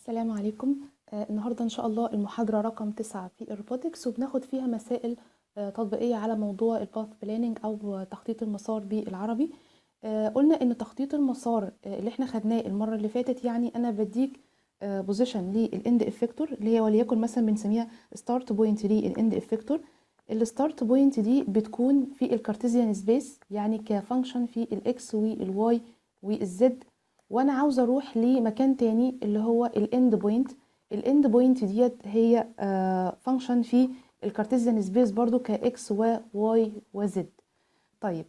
السلام عليكم آه، النهاردة إن شاء الله المحاضرة رقم تسعة في الروبوتكس وبناخد فيها مسائل آه، تطبيقية على موضوع الباث بلاننج أو تخطيط المسار بالعربي آه، قلنا إن تخطيط المسار آه، اللي احنا خدناه المرة اللي فاتت يعني أنا بديك بوزيشن للإند إفكتور اللي هي وليكن مثلا بنسميها ستارت بوينت للإند إفكتور الستارت بوينت دي بتكون في الكارتيزيان سبيس يعني كفانكشن في الإكس والواي والزد وانا عاوزه اروح لمكان تاني اللي هو الاند بوينت الاند بوينت ديت هي فانكشن في الكارتيزيان سبيس برضو كاكس وواي وزد طيب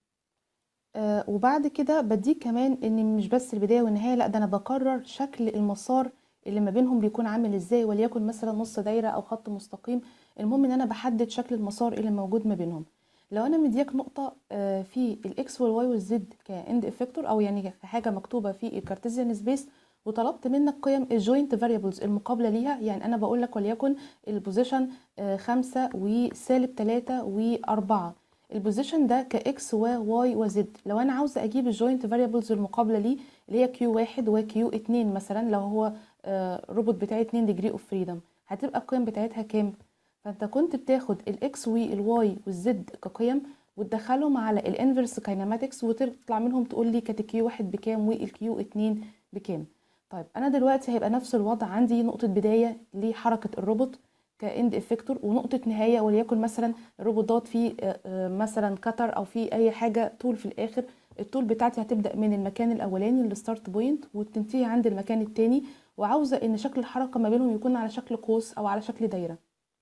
آه وبعد كده بديك كمان ان مش بس البدايه والنهايه لا ده انا بقرر شكل المسار اللي ما بينهم بيكون عامل ازاي وليكن مثلا نص دايره او خط مستقيم المهم ان انا بحدد شكل المسار اللي موجود ما بينهم لو انا مدياك نقطه آه، في الاكس والواي والزد كاند افكتور او يعني حاجه مكتوبه في الكارتيزيان سبيس وطلبت منك قيم الجوينت فاريبلز المقابله ليها يعني انا بقول لك وليكن البوزيشن خمسة وسالب تلاتة وأربعة البوزيشن ده كاكس وواي وزد لو انا عاوزه اجيب الجوينت فاريبلز المقابله ليه اللي هي كيو واحد وكيو اتنين مثلا لو هو آه، روبوت بتاعي 2 ديجري اوف فريدم هتبقى القيم بتاعتها كام فانت كنت بتاخد الاكس والواي والزد كقيم وتدخلهم على الانفرس كايناماتكس وتطلع منهم تقول لي كانت كيو واحد بكام والكيو اتنين بكام طيب انا دلوقتي هيبقى نفس الوضع عندي نقطة بداية لحركة الروبوت كاند افكتور ونقطة نهاية وليكن مثلا الروبوت دوت فيه آه، آه، مثلا كتر او فيه اي حاجة طول في الاخر الطول بتاعتي هتبدأ من المكان الاولاني الستارت بوينت وتنتهي عند المكان التاني وعاوزة ان شكل الحركة ما بينهم يكون على شكل قوس او على شكل دايرة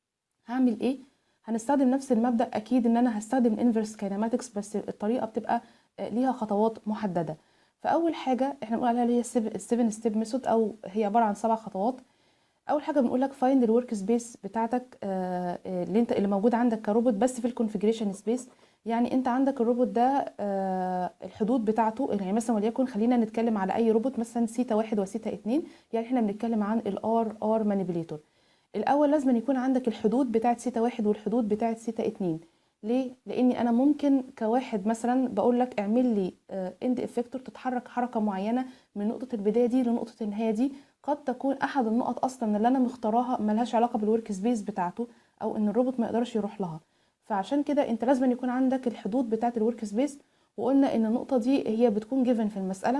هعمل ايه هنستخدم نفس المبدا اكيد ان انا هستخدم انفرس كايناماتكس بس الطريقه بتبقى آه، ليها خطوات محدده فاول حاجه احنا بنقول عليها اللي هي السيفن ستيب ميثود او هي عباره عن سبع خطوات اول حاجه بنقول لك فايند الورك سبيس بتاعتك آه، آه، اللي انت اللي موجود عندك كروبوت بس في الكونفيجريشن سبيس يعني انت عندك الروبوت ده آه، الحدود بتاعته يعني مثلا وليكن خلينا نتكلم على اي روبوت مثلا سيتا واحد وسيتا اتنين يعني احنا بنتكلم عن الار ار مانيبيليتور الاول لازم يكون عندك الحدود بتاعه سيتا واحد والحدود بتاعه سيتا اتنين ليه لاني انا ممكن كواحد مثلا بقول لك اعمل لي اند افكتور تتحرك حركه معينه من نقطه البدايه دي لنقطه النهايه دي قد تكون احد النقط اصلا اللي انا مختاراها ملهاش علاقه بالورك سبيس بتاعته او ان الروبوت ما يقدرش يروح لها فعشان كده انت لازم يكون عندك الحدود بتاعه الورك سبيس وقلنا ان النقطه دي هي بتكون جيفن في المساله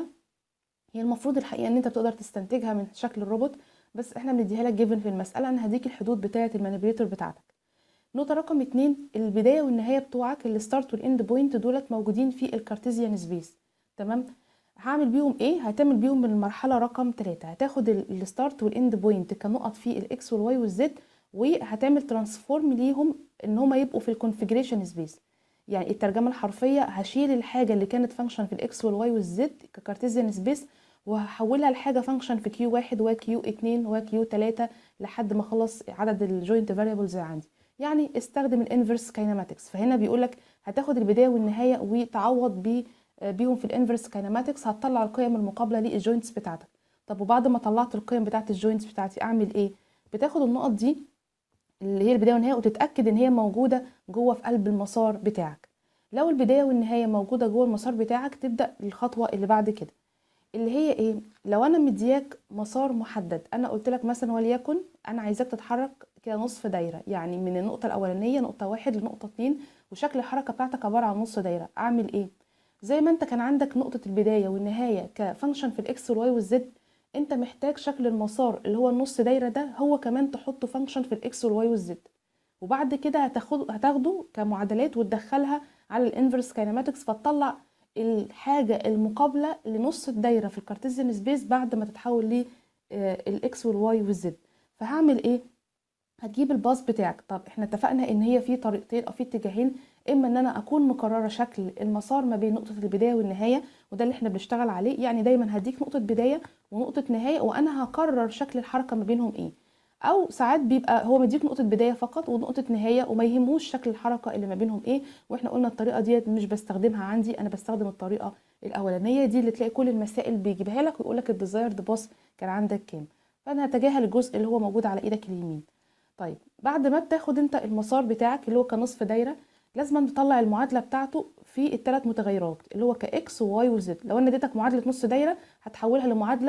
هي المفروض الحقيقه ان انت بتقدر تستنتجها من شكل الروبوت بس احنا بنديها لك جيفن في المساله انا هديك الحدود بتاعه المانيبيوليتور بتاعتك نقطه رقم اتنين البدايه والنهايه بتوعك الستارت والاند بوينت دولت موجودين في الكارتيزيان سبيس تمام هعمل بيهم ايه هتعمل بيهم من المرحله رقم 3 هتاخد الستارت والاند بوينت كنقط في الاكس والواي والزد وهتعمل ترانسفورم ليهم ان هما يبقوا في الكونفيجريشن سبيس يعني الترجمه الحرفيه هشيل الحاجه اللي كانت فانكشن في الاكس والواي والزد ككارتيزيان سبيس وهحولها لحاجه فانكشن في كيو واحد وكيو اتنين وكيو تلاتة لحد ما اخلص عدد الجوينت فاريبلز عندي يعني استخدم الانفرس كايناماتكس فهنا بيقول لك هتاخد البدايه والنهايه وتعوض بي بيهم في الانفرس كايناماتكس هتطلع القيم المقابله للجوينتس بتاعتك طب وبعد ما طلعت القيم بتاعت الجوينتس بتاعتي اعمل ايه بتاخد النقط دي اللي هي البدايه والنهايه وتتاكد ان هي موجوده جوه في قلب المسار بتاعك لو البدايه والنهايه موجوده جوه المسار بتاعك تبدا الخطوه اللي بعد كده اللي هي ايه لو انا مدياك مسار محدد انا قلت لك مثلا وليكن انا عايزاك تتحرك كده نصف دايره يعني من النقطه الاولانيه نقطه واحد لنقطه اتنين وشكل الحركه بتاعتك عباره عن نص دايره اعمل ايه زي ما انت كان عندك نقطه البدايه والنهايه كفانكشن في الاكس والواي والزد انت محتاج شكل المسار اللي هو النص دايره ده هو كمان تحطه فانكشن في الاكس والواي والزد وبعد كده هتاخد هتاخده كمعادلات وتدخلها على الانفرس كايناماتكس فتطلع الحاجة المقابلة لنص الدايرة في الكارتيزيان سبيس بعد ما تتحول للإكس والواي والزد فهعمل إيه؟ هتجيب الباص بتاعك طب احنا اتفقنا ان هي في طريقتين او في اتجاهين اما ان انا اكون مقرره شكل المسار ما بين نقطه البدايه والنهايه وده اللي احنا بنشتغل عليه يعني دايما هديك نقطه بدايه ونقطه نهايه وانا هقرر شكل الحركه ما بينهم ايه او ساعات بيبقى هو مديك نقطه بدايه فقط ونقطه نهايه وما يهموش شكل الحركه اللي ما بينهم ايه واحنا قلنا الطريقه ديت مش بستخدمها عندي انا بستخدم الطريقه الاولانيه دي اللي تلاقي كل المسائل بيجيبها لك ويقول لك الديزايرد باص كان عندك كام فانا هتجاهل الجزء اللي هو موجود على ايدك اليمين طيب بعد ما بتاخد انت المسار بتاعك اللي هو كنصف دايره لازم تطلع المعادله بتاعته في الثلاث متغيرات اللي هو كاكس وواي وزد لو انا اديتك معادله نص دايره هتحولها لمعادله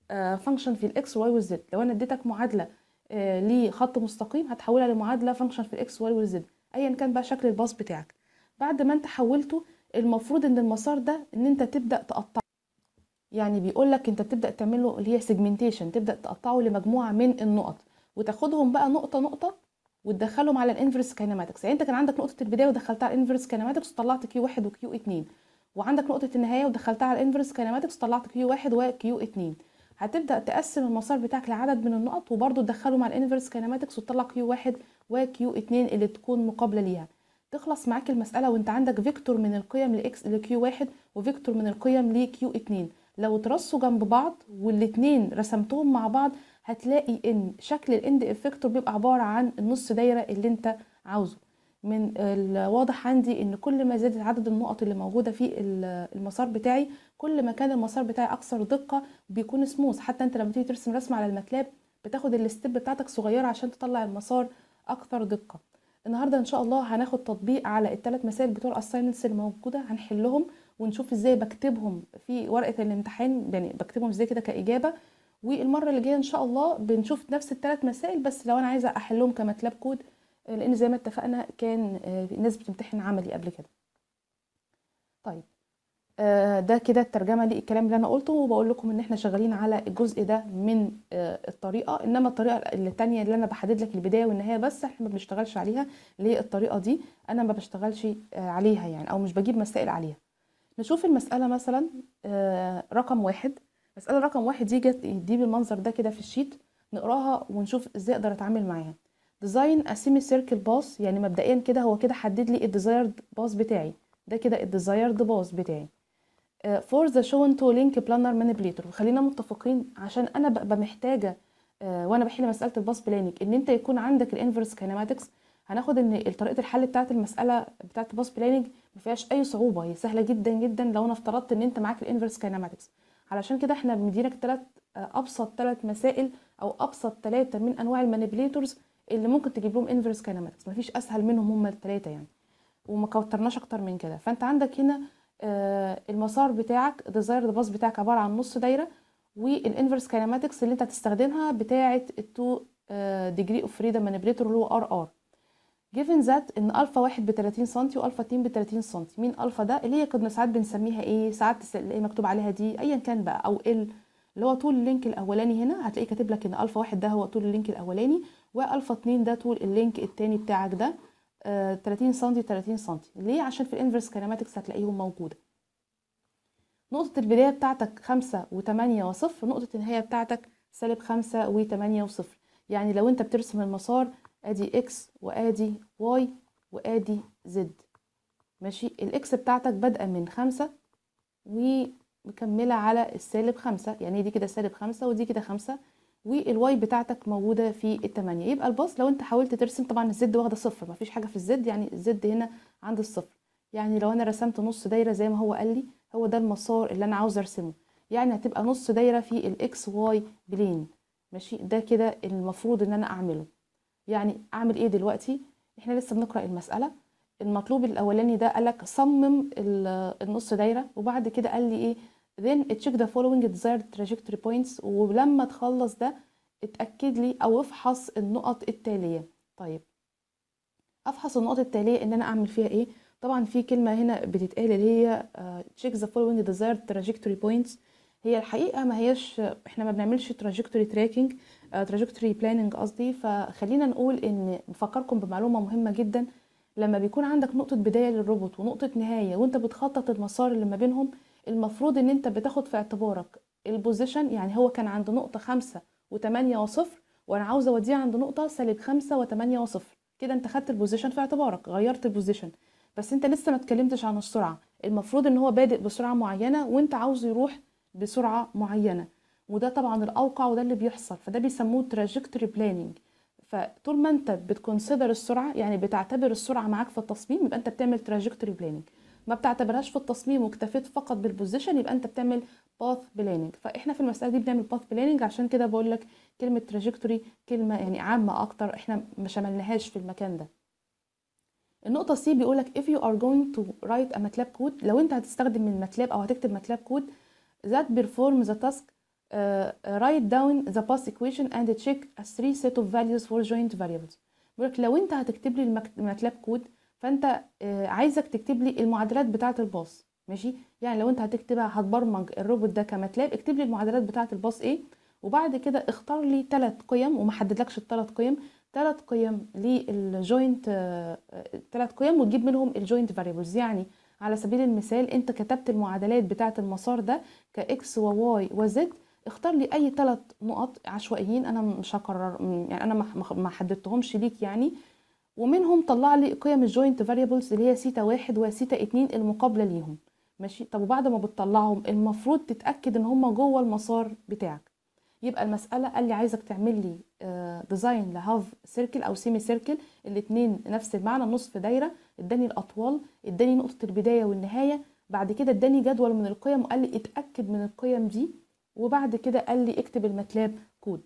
فانكشن في الاكس واي والزد لو انا اديتك معادله آه، لخط مستقيم هتحولها لمعادله فانكشن في الاكس واي والزد ايا كان بقى شكل الباص بتاعك بعد ما انت حولته المفروض ان المسار ده ان انت تبدا تقطعه يعني بيقول لك انت بتبدا تعمله اللي هي سيجمنتيشن تبدا تقطعه لمجموعه من النقط وتاخدهم بقى نقطه نقطه وتدخلهم على الانفرس كينماتكس يعني انت كان عندك نقطه البدايه ودخلتها على الانفرس كينماتكس وطلعت كيو 1 وكيو 2 وعندك نقطه النهايه ودخلتها على الانفرس كينماتكس وطلعت كيو 1 وكيو 2 هتبدا تقسم المسار بتاعك لعدد من النقط وبرده تدخله مع الانفرس كينماتكس وتطلع كيو 1 وكيو 2 اللي تكون مقابله ليها تخلص معاك المساله وانت عندك فيكتور من القيم لاكس لكيو 1 وفيكتور من القيم لكيو 2 لو ترصوا جنب بعض والاتنين رسمتهم مع بعض هتلاقي ان شكل الاند افكتور بيبقى عباره عن النص دايره اللي انت عاوزه من الواضح عندي ان كل ما زادت عدد النقط اللي موجوده في المسار بتاعي كل ما كان المسار بتاعي اكثر دقه بيكون سموث حتى انت لما تيجي ترسم رسمه على الماتلاب بتاخد الستيب بتاعتك صغيره عشان تطلع المسار اكثر دقه النهارده ان شاء الله هناخد تطبيق على الثلاث مسائل بتوع الاساينمنتس اللي موجوده هنحلهم ونشوف ازاي بكتبهم في ورقه الامتحان يعني بكتبهم ازاي كده كاجابه والمره اللي جايه ان شاء الله بنشوف نفس الثلاث مسائل بس لو انا عايزه احلهم كماتلاب كود لان زي ما اتفقنا كان الناس بتمتحن عملي قبل كده طيب ده كده الترجمه للكلام اللي انا قلته وبقول لكم ان احنا شغالين على الجزء ده من الطريقه انما الطريقه الثانيه اللي انا بحدد لك البدايه والنهايه بس احنا ما بنشتغلش عليها اللي هي الطريقه دي انا ما بشتغلش عليها يعني او مش بجيب مسائل عليها نشوف المساله مثلا رقم واحد مساله رقم واحد دي جت دي بالمنظر ده كده في الشيت نقراها ونشوف ازاي اقدر اتعامل معاها ديزاين اسيمي سيركل باص يعني مبدئيا كده هو كده حدد لي الديزايرد باص بتاعي ده كده الديزايرد باص بتاعي فور ذا شون تو لينك بلانر مانيبيليتور خلينا متفقين عشان انا ببقى محتاجه آه وانا بحل مساله الباص بلاننج ان انت يكون عندك الانفرس كينماتكس هناخد ان طريقه الحل بتاعه المساله بتاعه الباص بلاننج ما فيهاش اي صعوبه هي سهله جدا جدا لو انا افترضت ان انت معاك الانفرس كينماتكس علشان كده احنا بنديلك ثلاث آه ابسط ثلاث مسائل او ابسط ثلاثه من انواع المانيبيليتورز اللي ممكن تجيب لهم انفرس كينماتكس مفيش اسهل منهم هم الثلاثه يعني وما كترناش اكتر من كده فانت عندك هنا آه المسار بتاعك ديزايرد باص بتاعك عباره عن نص دايره والانفرس كينماتكس اللي انت هتستخدمها بتاعه التو ديجري اوف فريدم مانيبيليتور اللي هو ار ار جيفن ذات ان الفا واحد ب 30 سم والفا 2 ب 30 سم مين الفا ده اللي هي كنا ساعات بنسميها ايه ساعات تلاقي مكتوب عليها دي ايا كان بقى او ال اللي هو طول اللينك الاولاني هنا هتلاقي كاتب لك ان الفا واحد ده هو طول اللينك الاولاني والفا 2 ده طول اللينك التاني بتاعك ده 30 سم 30 سم ليه عشان في الانفرس كينماتكس هتلاقيهم موجوده نقطة البداية بتاعتك خمسة وتمانية وصفر نقطة النهاية بتاعتك سالب خمسة وتمانية وصفر يعني لو انت بترسم المسار ادي اكس وادي واي وادي زد ماشي الاكس بتاعتك بادئة من خمسة ومكملة على السالب خمسة يعني دي كده سالب خمسة ودي كده خمسة والواي بتاعتك موجودة في التمانية يبقى الباص لو انت حاولت ترسم طبعا الزد واخدة صفر مفيش حاجة في الزد يعني الزد هنا عند الصفر يعني لو انا رسمت نص دايرة زي ما هو قال لي هو ده المسار اللي انا عاوزه ارسمه يعني هتبقى نص دايره في الاكس واي بلين ماشي ده كده المفروض ان انا اعمله يعني اعمل ايه دلوقتي احنا لسه بنقرا المساله المطلوب الاولاني ده قالك صمم النص دايره وبعد كده قال لي ايه then check the following desired trajectory points ولما تخلص ده اتاكد لي او افحص النقط التاليه طيب افحص النقط التاليه ان انا اعمل فيها ايه طبعا في كلمه هنا بتتقال اللي هي check the following desired trajectory points هي الحقيقه ما هياش احنا ما بنعملش trajectory tracking trajectory planning قصدي فخلينا نقول ان نفكركم بمعلومه مهمه جدا لما بيكون عندك نقطه بدايه للروبوت ونقطه نهايه وانت بتخطط المسار اللي ما بينهم المفروض ان انت بتاخد في اعتبارك البوزيشن يعني هو كان عند نقطه خمسة وتمانية وصفر وانا عاوزه اوديه عند نقطه سالب خمسة وتمانية وصفر كده انت خدت البوزيشن في اعتبارك غيرت البوزيشن بس انت لسه ما اتكلمتش عن السرعه المفروض ان هو بادئ بسرعه معينه وانت عاوز يروح بسرعه معينه وده طبعا الاوقع وده اللي بيحصل فده بيسموه تراجكتوري بلاننج فطول ما انت بتكونسيدر السرعه يعني بتعتبر السرعه معاك في التصميم يبقى انت بتعمل تراجكتوري بلاننج ما بتعتبرهاش في التصميم واكتفيت فقط بالبوزيشن يبقى انت بتعمل باث بلاننج فاحنا في المساله دي بنعمل باث بلاننج عشان كده بقول لك كلمه تراجكتوري كلمه يعني عامه اكتر احنا ما شملناهاش في المكان ده النقطة سي بيقولك if you are going to write a MATLAB code لو انت هتستخدم من MATLAB او هتكتب MATLAB code that perform the task write down the past equation and check a three set of values for joint variables بيقول لك لو انت هتكتب لي الماتلاب كود فانت آه، عايزك تكتب لي المعادلات بتاعه الباص ماشي يعني لو انت هتكتبها هتبرمج الروبوت ده كماتلاب اكتب لي المعادلات بتاعه الباص ايه وبعد كده اختار لي ثلاث قيم وما حددلكش الثلاث قيم ثلاث قيم للجوينت ثلاث قيم وتجيب منهم الجوينت فاريبلز يعني على سبيل المثال انت كتبت المعادلات بتاعه المسار ده كاكس وواي وزد اختار لي اي ثلاث نقط عشوائيين انا مش هكرر يعني انا ما- ما ما حددتهمش ليك يعني ومنهم طلع لي قيم الجوينت فاريبلز اللي هي سيتا واحد وسيتا اتنين المقابله ليهم ماشي طب وبعد ما بتطلعهم المفروض تتاكد ان هم جوه المسار بتاعك يبقى المساله قال لي عايزك تعمل لي ديزاين لهاف سيركل او سيمي سيركل الاثنين نفس المعنى نصف دايره اداني الاطوال اداني نقطه البدايه والنهايه بعد كده اداني جدول من القيم وقال لي اتاكد من القيم دي وبعد كده قال لي اكتب الماتلاب كود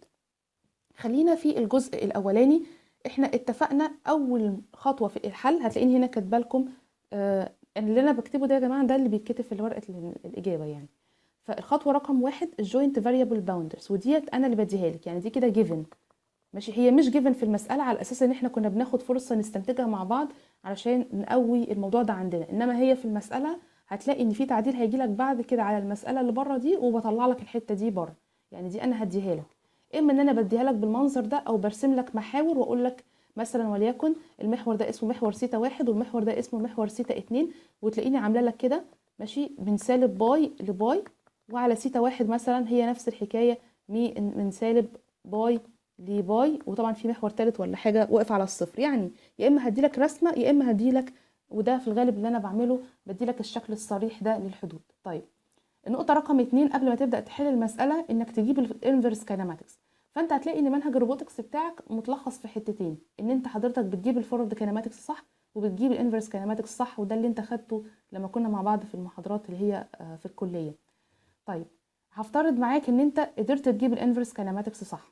خلينا في الجزء الاولاني احنا اتفقنا اول خطوه في الحل هتلاقيني هنا كاتبه لكم آه اللي انا بكتبه ده يا جماعه ده اللي بيتكتب في ورقه ال- الاجابه يعني فالخطوه رقم واحد الجوينت فاريبل باوندرز وديت انا اللي بديها لك يعني دي كده جيفن ماشي هي مش جيفن في المساله على اساس ان احنا كنا بناخد فرصه نستنتجها مع بعض علشان نقوي الموضوع ده عندنا انما هي في المساله هتلاقي ان في تعديل هيجي لك بعد كده على المساله اللي بره دي وبطلع لك الحته دي بره يعني دي انا هديها لك اما ان انا بديها لك بالمنظر ده او برسم لك محاور واقول لك مثلا وليكن المحور ده اسمه محور سيتا واحد والمحور ده اسمه محور سيتا اتنين وتلاقيني عامله لك كده ماشي من سالب باي لباي وعلى سيتا واحد مثلا هي نفس الحكايه مي- من سالب باي لباي وطبعا في محور تالت ولا حاجه واقف على الصفر يعني يا اما هديلك رسمه يا اما هديلك وده في الغالب اللي انا بعمله بديلك الشكل الصريح ده للحدود طيب النقطه رقم اتنين قبل ما تبدا تحل المساله انك تجيب الانفرس كايناماتكس فانت هتلاقي ان منهج الروبوتكس بتاعك متلخص في حتتين ان انت حضرتك بتجيب الفورورد كايناماتكس صح وبتجيب الانفرس كايناماتكس صح وده اللي انت خدته لما كنا مع بعض في المحاضرات اللي هي آه، في الكليه طيب هفترض معاك ان انت قدرت تجيب الانفرس كايناماتكس صح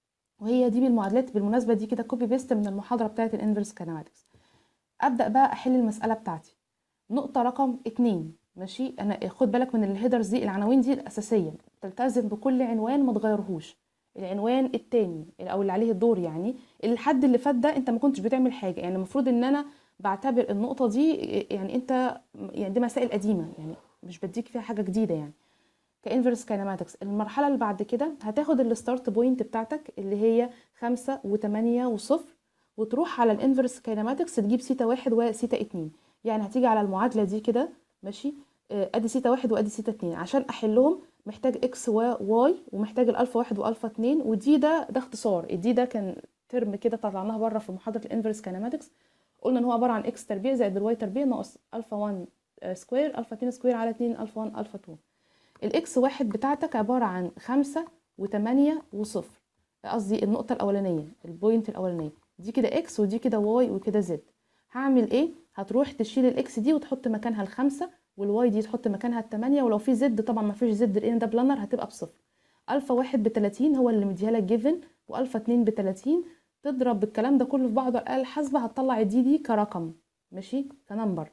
وهي دي بالمعادلات بالمناسبه دي كده كوبي بيست من المحاضره بتاعه الانفرس كايناماتكس ابدا بقى احل المساله بتاعتي نقطه رقم اتنين ماشي انا خد بالك من الهيدرز دي العناوين دي الاساسيه تلتزم بكل عنوان ما تغيرهوش العنوان التاني او اللي عليه الدور يعني الحد اللي فات ده انت ما كنتش بتعمل حاجه يعني المفروض ان انا بعتبر النقطه دي يعني انت يعني دي مسائل قديمه يعني مش بديك فيها حاجه جديده يعني كانفرس كايناماتكس المرحله اللي بعد كده هتاخد الستارت بوينت بتاعتك اللي هي خمسة وتمانية وصفر وتروح على الانفرس كايناماتكس تجيب سيتا واحد وسيتا اتنين يعني هتيجي على المعادله دي كده ماشي آه، ادي سيتا واحد وادي سيتا اتنين عشان احلهم محتاج اكس وواي ومحتاج الالفا واحد والفا اتنين ودي ده ده اختصار الدي ده كان ترم كده طلعناه بره في محاضره الانفرس كايناماتكس قلنا ان هو عباره عن اكس تربيع زائد الواي تربيع ناقص الفا 1 سكوير الفا 2 سكوير على 2 الفا 1 الفا 2 الاكس واحد بتاعتك عبارة عن خمسة وتمانية وصفر قصدي النقطة الأولانية البوينت الأولانية دي كده اكس ودي كده واي وكده زد هعمل ايه هتروح تشيل الاكس دي وتحط مكانها الخمسة والواي دي تحط مكانها التمانية ولو في زد طبعا ما فيش زد لان ده بلانر هتبقى بصفر الفا واحد بتلاتين هو اللي مديها لك جيفن والفا اتنين بتلاتين تضرب الكلام ده كله في بعضه الآلة الحاسبة هتطلع الدي دي كرقم ماشي كنمبر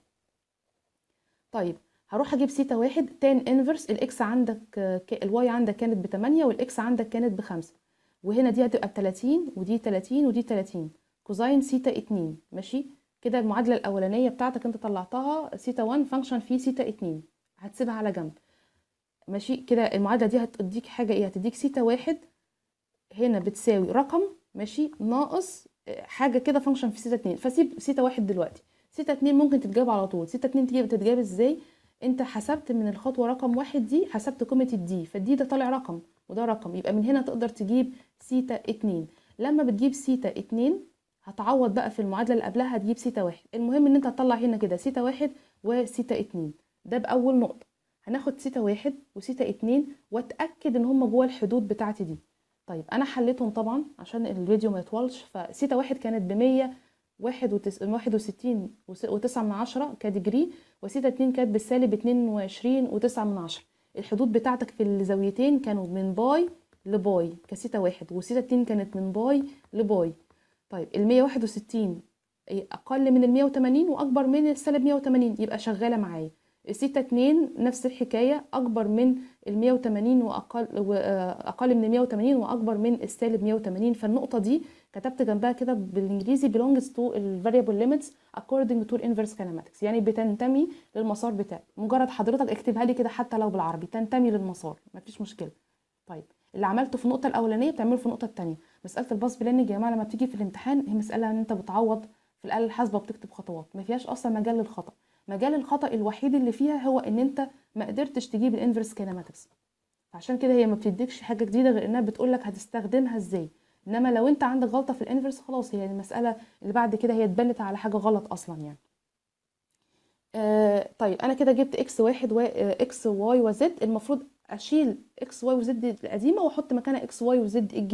طيب هروح اجيب سيتا واحد تان انفرس الاكس عندك ك- الواي عندك كانت بتمانية والاكس عندك كانت بخمسة وهنا دي هتبقى بتلاتين ودي تلاتين ودي تلاتين كوزاين سيتا اتنين ماشي كده المعادلة الأولانية بتاعتك انت طلعتها سيتا 1 فانكشن في سيتا اتنين هتسيبها على جنب ماشي كده المعادلة دي هتديك حاجة ايه هتديك سيتا واحد هنا بتساوي رقم ماشي ناقص آه، حاجة كده فانكشن في سيتا اتنين فسيب سيتا واحد دلوقتي سيتا اتنين ممكن تتجاب على طول سيتا اتنين تجيب تتجاب ازاي انت حسبت من الخطوة رقم واحد دي حسبت قيمة الدي فالدي ده طالع رقم وده رقم يبقى من هنا تقدر تجيب سيتا اتنين لما بتجيب سيتا اتنين هتعوض بقى في المعادلة اللي قبلها هتجيب سيتا واحد المهم ان انت تطلع هنا كده سيتا واحد وسيتا اتنين ده بأول نقطة هناخد سيتا واحد وسيتا اتنين واتأكد ان هما جوه الحدود بتاعتي دي طيب انا حليتهم طبعا عشان الفيديو ما يطولش فسيتا واحد كانت بمية واحد وتس... واحد وستين وس- وتسعة من عشرة كديجري وسيتا اتنين كانت بالسالب اتنين وعشرين وتسعة من عشرة الحدود بتاعتك في الزاويتين كانوا من باي لباي كسيتا واحد وسيتا اتنين كانت من باي لباي طيب المية واحد وستين أقل من المية وتمانين وأكبر من السالب مية وتمانين يبقى شغالة معايا السيتا 2 نفس الحكايه اكبر من ال 180 واقل واقل من 180 واكبر من السالب 180 فالنقطه دي كتبت جنبها كده بالانجليزي belongs to ال variable limits according to inverse kinematics يعني بتنتمي للمسار بتاعي مجرد حضرتك اكتبها لي كده حتى لو بالعربي تنتمي للمسار مفيش مشكله طيب اللي عملته في النقطه الاولانيه بتعمله في النقطه الثانيه مساله الباص بلاننج يا جماعه لما بتيجي في الامتحان هي مساله ان انت بتعوض في الاله الحاسبه وبتكتب خطوات ما فيهاش اصلا مجال للخطا مجال الخطا الوحيد اللي فيها هو ان انت ما قدرتش تجيب الانفرس كيناماتكس عشان كده هي ما بتديكش حاجه جديده غير انها بتقول لك هتستخدمها ازاي انما لو انت عندك غلطه في الانفرس خلاص هي المساله اللي بعد كده هي اتبنت على حاجه غلط اصلا يعني آه طيب انا كده جبت اكس واحد و اكس واي وزد المفروض اشيل اكس واي وزد القديمه واحط مكانها اكس واي وزد الجديده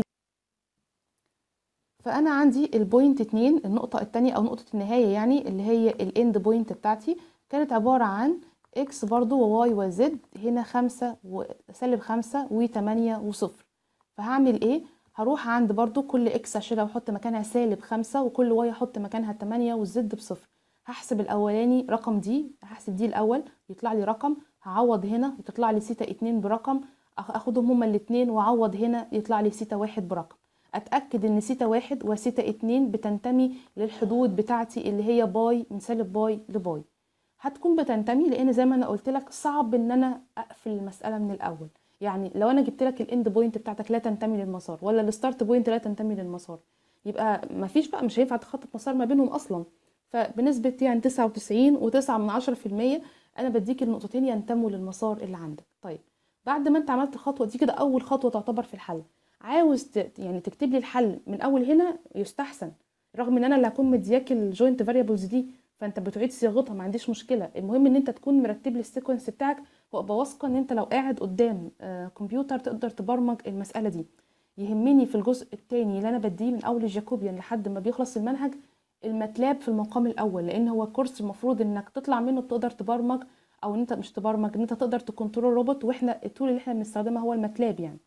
فانا عندي البوينت 2 النقطه الثانيه او نقطه النهايه يعني اللي هي الاند بوينت بتاعتي كانت عباره عن اكس برضو وواي وزد هنا خمسة وسالب خمسة وتمانية وصفر فهعمل ايه هروح عند برضو كل اكس اشيلها واحط مكانها سالب خمسة وكل واي احط مكانها تمانية والزد بصفر هحسب الاولاني رقم دي هحسب دي الاول يطلع لي رقم هعوض هنا وتطلع لي سيتا اتنين برقم اخدهم هما الاتنين واعوض هنا يطلع لي سيتا واحد برقم اتاكد ان سيتا واحد وسيتا اتنين بتنتمي للحدود بتاعتي اللي هي باي من سالب باي لباي هتكون بتنتمي لان زي ما انا قلت لك صعب ان انا اقفل المساله من الاول يعني لو انا جبت لك الاند بوينت بتاعتك لا تنتمي للمسار ولا الستارت بوينت لا تنتمي للمسار يبقى مفيش بقى مش هينفع تخطط مسار ما بينهم اصلا فبنسبه يعني 99 و9 من 10% انا بديك النقطتين ينتموا للمسار اللي عندك طيب بعد ما انت عملت الخطوه دي كده اول خطوه تعتبر في الحل عاوز ت... يعني تكتب لي الحل من اول هنا يستحسن رغم ان انا اللي هكون مدياك الجوينت فاريبلز دي فانت بتعيد صياغتها ما عنديش مشكله المهم ان انت تكون مرتب لي السيكونس بتاعك وابقى واثقه ان انت لو قاعد قدام آه كمبيوتر تقدر تبرمج المساله دي يهمني في الجزء الثاني اللي انا بديه من اول الجاكوبيان لحد ما بيخلص المنهج الماتلاب في المقام الاول لان هو كورس المفروض انك تطلع منه بتقدر تبرمج او ان انت مش تبرمج ان انت تقدر تكنترول روبوت واحنا التول اللي احنا بنستخدمها هو الماتلاب يعني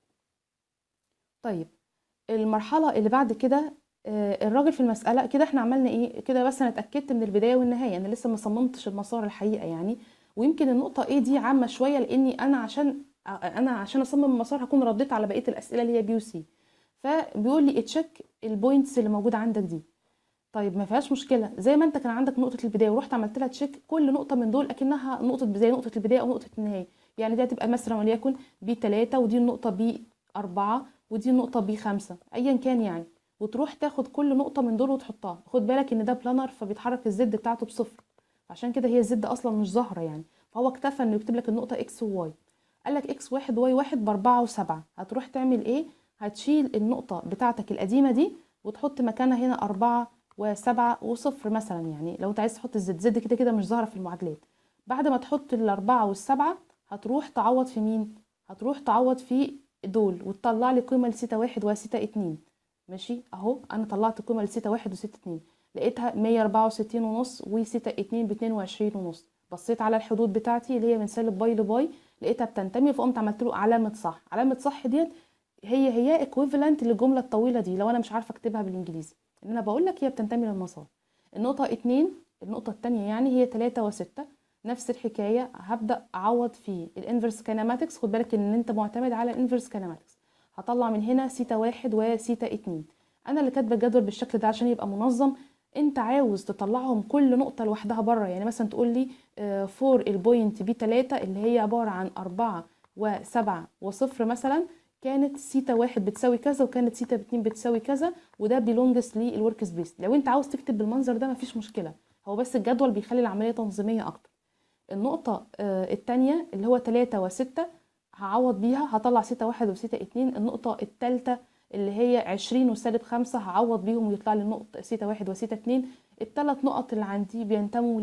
طيب المرحله اللي بعد كده الراجل في المساله كده احنا عملنا ايه كده بس انا اتاكدت من البدايه والنهايه انا لسه ما صممتش المسار الحقيقه يعني ويمكن النقطه ايه دي عامه شويه لاني انا عشان انا عشان اصمم المسار هكون رديت على بقيه الاسئله اللي هي بي وسي فبيقول لي اتشيك البوينتس اللي موجوده عندك دي طيب ما فيهاش مشكله زي ما انت كان عندك نقطه البدايه ورحت عملت لها تشيك كل نقطه من دول اكنها نقطه زي نقطه البدايه او نقطه النهايه يعني دي هتبقى مثلا وليكن بي 3 ودي النقطه بي 4 ودي النقطه بي 5 ايا كان يعني وتروح تاخد كل نقطه من دول وتحطها خد بالك ان ده بلانر فبيتحرك الزد بتاعته بصفر عشان كده هي الزد اصلا مش ظاهره يعني فهو اكتفى انه يكتب لك النقطه اكس وواي قال لك اكس واحد واي واحد باربعة وسبعة هتروح تعمل ايه هتشيل النقطه بتاعتك القديمه دي وتحط مكانها هنا أربعة وسبعة وصفر مثلا يعني لو انت عايز تحط الزد زد كده كده مش ظاهره في المعادلات بعد ما تحط الأربعة والسبعة هتروح تعوض في مين هتروح تعوض في دول وتطلع لي قيمه لسيتا واحد وسيتا اتنين ماشي اهو انا طلعت قيمه لسيتا واحد وسيتا اتنين لقيتها مية اربعة وستين ونص وسيتا اتنين باتنين وعشرين ونص بصيت على الحدود بتاعتي اللي هي من سالب باي لباي لقيتها بتنتمي فقمت عملت له علامه صح علامه صح ديت هي هي ايكويفالنت للجمله الطويله دي لو انا مش عارفه اكتبها بالانجليزي ان انا بقول لك هي بتنتمي للمسار النقطه اتنين النقطه الثانيه يعني هي تلاتة وستة نفس الحكايه هبدا اعوض في الانفرس كيناماتكس خد بالك ان انت معتمد على الانفرس كيناماتكس هطلع من هنا سيتا واحد وسيتا اتنين انا اللي كاتبه الجدول بالشكل ده عشان يبقى منظم انت عاوز تطلعهم كل نقطه لوحدها بره يعني مثلا تقول لي فور البوينت بي 3 اللي هي عباره عن أربعة وسبعة وصفر مثلا كانت سيتا واحد بتساوي كذا وكانت سيتا اتنين بتساوي كذا وده بيلونجس للورك سبيس لو انت عاوز تكتب بالمنظر ده مفيش مشكله هو بس الجدول بيخلي العمليه تنظيميه اكتر النقطه الثانيه اللي هو تلاتة وستة هعوض بيها هطلع سيتا واحد وسيتا اتنين النقطه الثالثه اللي هي عشرين وسالب خمسة هعوض بيهم ويطلع لي النقطة سيتا واحد وسيتا اتنين التلات نقط اللي عندي بينتموا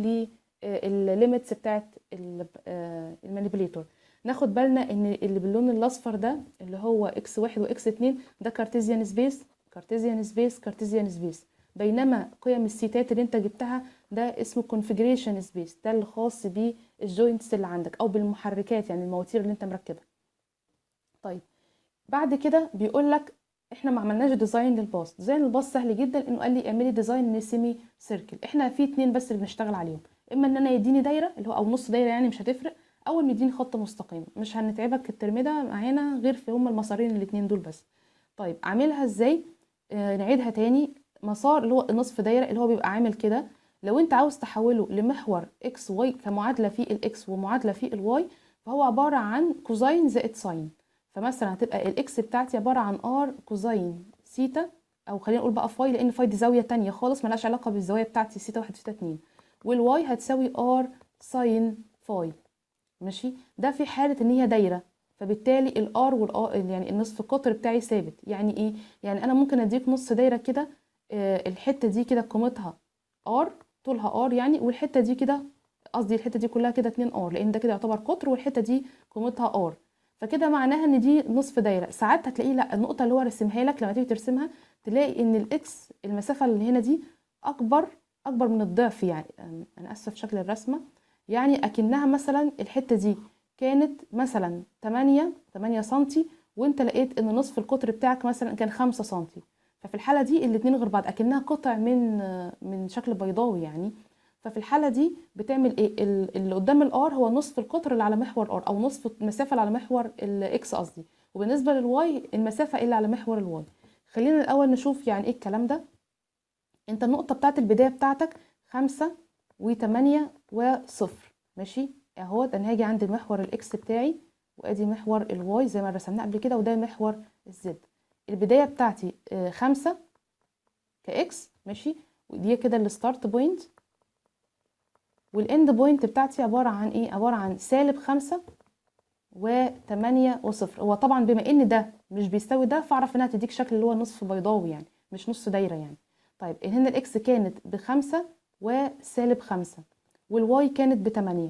للليميتس بتاعت المانيبيليتور ناخد بالنا ان اللي باللون الاصفر ده اللي هو اكس واحد واكس اتنين ده كارتيزيان سبيس كارتيزيان سبيس كارتيزيان سبيس بينما قيم السيتات اللي انت جبتها ده اسمه كونفيجريشن سبيس ده اللي خاص بالجوينتس اللي عندك او بالمحركات يعني المواتير اللي انت مركبها طيب بعد كده بيقول لك احنا ما عملناش ديزاين للباص ديزاين الباص سهل جدا انه قال لي اعملي ديزاين لسيمي سيركل احنا في اتنين بس اللي بنشتغل عليهم اما ان انا يديني دايره اللي هو او نص دايره يعني مش هتفرق او ان يديني خط مستقيم مش هنتعبك الترم ده معانا غير في هما المسارين الاتنين دول بس طيب اعملها ازاي آه نعيدها تاني مسار اللي هو النصف دايره اللي هو بيبقى عامل كده لو انت عاوز تحوله لمحور اكس واي كمعادله في الاكس ومعادله في الواي فهو عباره عن كوزين زائد ساين فمثلا هتبقى الاكس بتاعتي عباره عن ار كوزين سيتا او خلينا نقول بقى فاي لان فاي دي زاويه تانية خالص ملهاش علاقه بالزاويه بتاعتي سيتا واحد سيتا اتنين والواي هتساوي ار ساين فاي ماشي ده في حاله ان هي دايره فبالتالي الار والار يعني النصف قطر بتاعي ثابت يعني ايه يعني انا ممكن اديك نص دايره كده آه الحته دي كده قيمتها ار طولها ار يعني والحته دي كده قصدي الحته دي كلها كده 2 ار لان ده كده يعتبر قطر والحته دي قيمتها ار فكده معناها ان دي نصف دايره ساعات هتلاقيه لا النقطه اللي هو رسمها لك لما تيجي ترسمها تلاقي ان الاكس المسافه اللي هنا دي اكبر اكبر من الضعف يعني انا اسفه في شكل الرسمه يعني اكنها مثلا الحته دي كانت مثلا 8 8 سنتي وانت لقيت ان نصف القطر بتاعك مثلا كان 5 سنتي ففي الحاله دي الاتنين غير بعض اكنها قطع من من شكل بيضاوي يعني ففي الحاله دي بتعمل ايه اللي قدام الار هو نصف القطر اللي على محور ار او نصف المسافه اللي على محور الاكس قصدي وبالنسبه للواي المسافه اللي على محور الواي خلينا الاول نشوف يعني ايه الكلام ده انت النقطه بتاعت البدايه بتاعتك خمسة وتمانية وصفر ماشي اهو انا هاجي عند محور الاكس بتاعي وادي محور الواي زي ما رسمناه قبل كده وده محور الزد البدايه بتاعتي خمسة كاكس ماشي ودي كده الستارت بوينت والاند بوينت بتاعتي عباره عن ايه عباره عن سالب خمسة وتمانية وصفر هو طبعا بما ان ده مش بيساوي ده فاعرف انها تديك شكل اللي هو نصف بيضاوي يعني مش نص دايره يعني طيب هنا الاكس كانت بخمسة وسالب خمسة والواي كانت بتمانية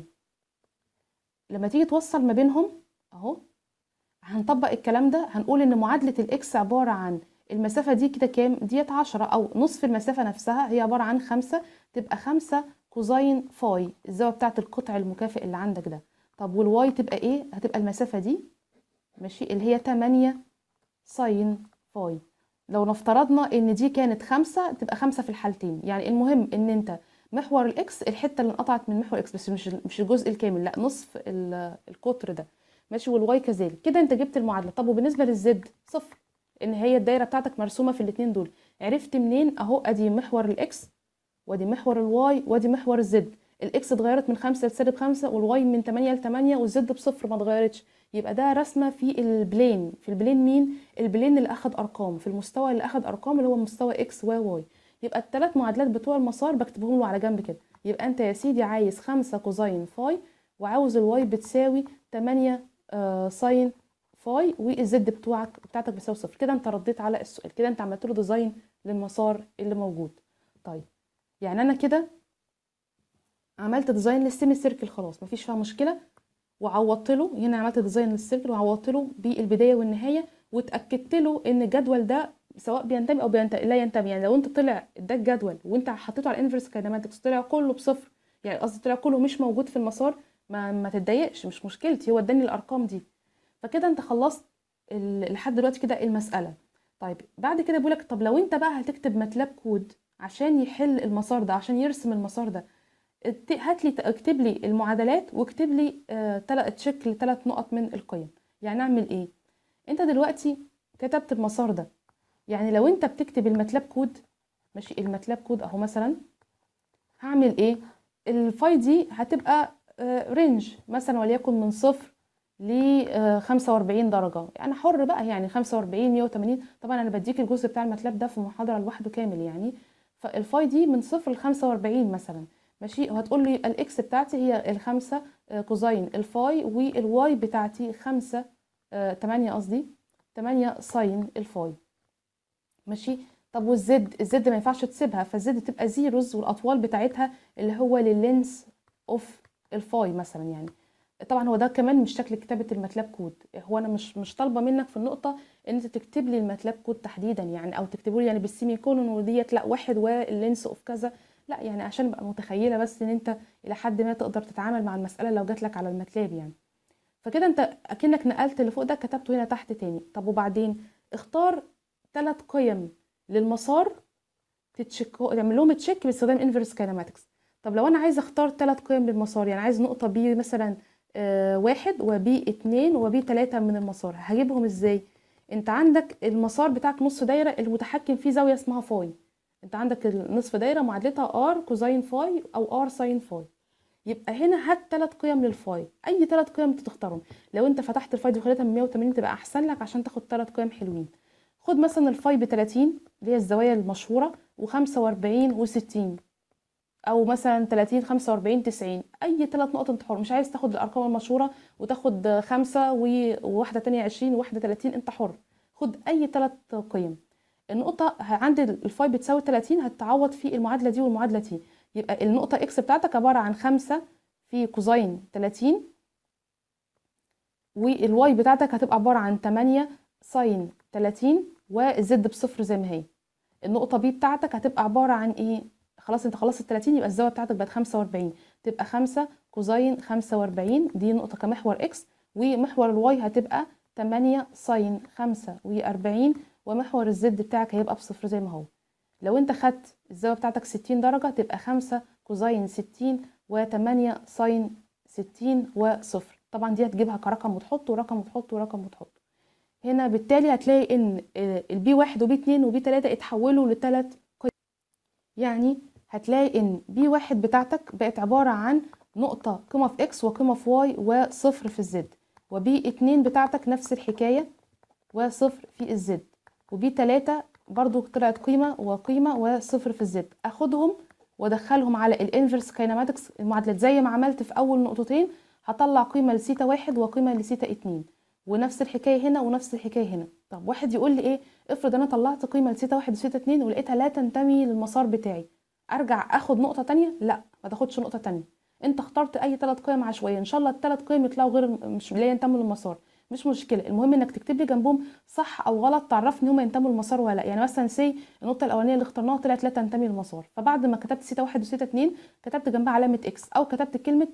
لما تيجي توصل ما بينهم اهو هنطبق الكلام ده هنقول ان معادلة الاكس عبارة عن المسافة دي كده كام ديت عشرة او نصف المسافة نفسها هي عبارة عن خمسة تبقى خمسة كوزين فاي الزاوية بتاعت القطع المكافئ اللي عندك ده طب والواي تبقى ايه هتبقى المسافة دي ماشي اللي هي تمانية ساين فاي لو نفترضنا ان دي كانت خمسة تبقى خمسة في الحالتين يعني المهم ان انت محور الاكس الحته اللي انقطعت من محور اكس بس مش مش الجزء الكامل لا نصف القطر ده ماشي والواي كذلك كده انت جبت المعادله طب وبالنسبه للزد صفر ان هي الدايره بتاعتك مرسومه في الاثنين دول عرفت منين اهو ادي محور الاكس وادي محور الواي وادي محور الزد الاكس اتغيرت من خمسة لسالب خمسة والواي من تمانية لتمانية والزد بصفر ما اتغيرتش يبقى ده رسمه في البلين في البلين مين البلين اللي اخد ارقام في المستوى اللي اخد ارقام اللي هو مستوى اكس وواي يبقى الثلاث معادلات بتوع المسار بكتبهم له على جنب كده يبقى انت يا سيدي عايز خمسة كوزين فاي وعاوز الواي بتساوي تمانية آه ساين فاي والزد بتوعك بتاعتك بتساوي صفر كده انت رديت على السؤال كده انت عملت له ديزاين للمسار اللي موجود طيب يعني انا كده عملت ديزاين للسيمي سيركل خلاص مفيش فيها مشكله وعوضت له هنا عملت ديزاين للسيركل وعوضت له بالبدايه والنهايه واتاكدت له ان الجدول ده سواء بينتمي او بينتمي لا ينتمي يعني لو انت طلع ده الجدول وانت حطيته على الانفرس كاينماتكس طلع كله بصفر يعني قصدي طلع كله مش موجود في المسار ما ما تتضايقش مش مشكلتي هو اداني الارقام دي فكده انت خلصت لحد دلوقتي كده المساله طيب بعد كده بيقولك طب لو انت بقى هتكتب ماتلاب كود عشان يحل المسار ده عشان يرسم المسار ده هات لي اكتب لي المعادلات واكتب لي آه تشيك لثلاث نقط من القيم يعني اعمل ايه انت دلوقتي كتبت المسار ده يعني لو انت بتكتب الماتلاب كود ماشي الماتلاب كود اهو مثلا هعمل ايه الفاي دي هتبقى آه رينج مثلا وليكن من صفر ل 45 درجه يعني حر بقى يعني 45 180 طبعا انا بديك الجزء بتاع الماتلاب ده في محاضره لوحده كامل يعني فالفاي دي من صفر ل 45 مثلا ماشي وهتقول لي الاكس بتاعتي هي الخمسة كوزين الفاي والواي بتاعتي خمسة تمانية قصدي تمانية ساين الفاي ماشي طب والزد الزد ما ينفعش تسيبها فالزد تبقى زيروز والاطوال بتاعتها اللي هو لللينس اوف الفاي مثلا يعني طبعا هو ده كمان مش شكل كتابه الماتلاب كود هو انا مش مش طالبه منك في النقطه ان انت تكتب لي الماتلاب كود تحديدا يعني او تكتبوا لي يعني بالسيمي كولون وديت لا واحد واللينس اوف كذا لا يعني عشان ابقى متخيله بس ان انت الى حد ما تقدر تتعامل مع المساله لو جات لك على الماتلاب يعني فكده انت اكنك نقلت اللي فوق ده كتبته هنا تحت تاني طب وبعدين اختار ثلاث قيم للمسار تتشيك تعمل لهم تشيك باستخدام انفرس كاينماتكس طب لو انا عايزه اختار ثلاث قيم للمسار يعني عايز نقطه بي مثلا آه واحد وبي اتنين وبي تلاتة من المسار هجيبهم ازاي انت عندك المسار بتاعك نص دايره المتحكم فيه زاويه اسمها فاي انت عندك النصف دايره معادلتها ار كوزين فاي او ار ساين فاي يبقى هنا هات ثلاث قيم للفاي اي ثلاث قيم انت تختارهم لو انت فتحت الفاي دي وخليتها من 180 تبقى احسن لك عشان تاخد ثلاث قيم حلوين خد مثلا الفاي ب 30 اللي هي الزوايا المشهوره و45 و60 او مثلا 30 45 90 اي ثلاث نقط انت حر مش عايز تاخد الارقام المشهوره وتاخد خمسة وواحده تانية 20 وواحده 30 انت حر خد اي ثلاث قيم النقطه عند الفاي بتساوي 30 هتعوض في المعادله دي والمعادله دي يبقى النقطه اكس بتاعتك عباره عن 5 في كوزين 30 والواي بتاعتك هتبقى عباره عن 8 ساين 30 والزد بصفر زي ما هي النقطه بي بتاعتك هتبقى عباره عن ايه خلاص انت خلصت ال 30 يبقى الزاويه بتاعتك بقت 45 تبقى 5 كوزين 45 دي نقطه كمحور اكس ومحور الواي هتبقى 8 ساين 45 ومحور الزد بتاعك هيبقى بصفر زي ما هو لو انت خدت الزاويه بتاعتك 60 درجه تبقى 5 كوزين 60 و8 ساين 60 وصفر طبعا دي هتجيبها كرقم وتحط ورقم وتحط ورقم وتحط هنا بالتالي هتلاقي ان البي واحد وبي اتنين وبي تلاتة اتحولوا لتلات قيم يعني هتلاقي ان بي واحد بتاعتك بقت عبارة عن نقطة قيمة في اكس وقيمة في واي وصفر في الزد وبي اتنين بتاعتك نفس الحكاية وصفر في الزد وبي تلاتة برضو طلعت قيمة وقيمة وصفر في الزد اخدهم وادخلهم على الانفرس كايناماتكس المعادلات زي ما عملت في اول نقطتين هطلع قيمة لسيتا واحد وقيمة لسيتا اتنين ونفس الحكايه هنا ونفس الحكايه هنا طب واحد يقول لي ايه افرض انا طلعت قيمه لسيتا واحد وسيتا اتنين ولقيتها لا تنتمي للمسار بتاعي ارجع اخد نقطه تانية لا ما تاخدش نقطه تانية انت اخترت اي ثلاث قيم عشوائيه ان شاء الله الثلاث قيم يطلعوا غير مش لا ينتموا للمسار مش مشكله المهم انك تكتب لي جنبهم صح او غلط تعرفني هم ينتموا للمسار ولا لا يعني مثلا سي النقطه الاولانيه اللي اخترناها طلعت لا تنتمي للمسار فبعد ما كتبت سيتا واحد وسيتا اتنين كتبت جنبها علامه اكس او كتبت كلمه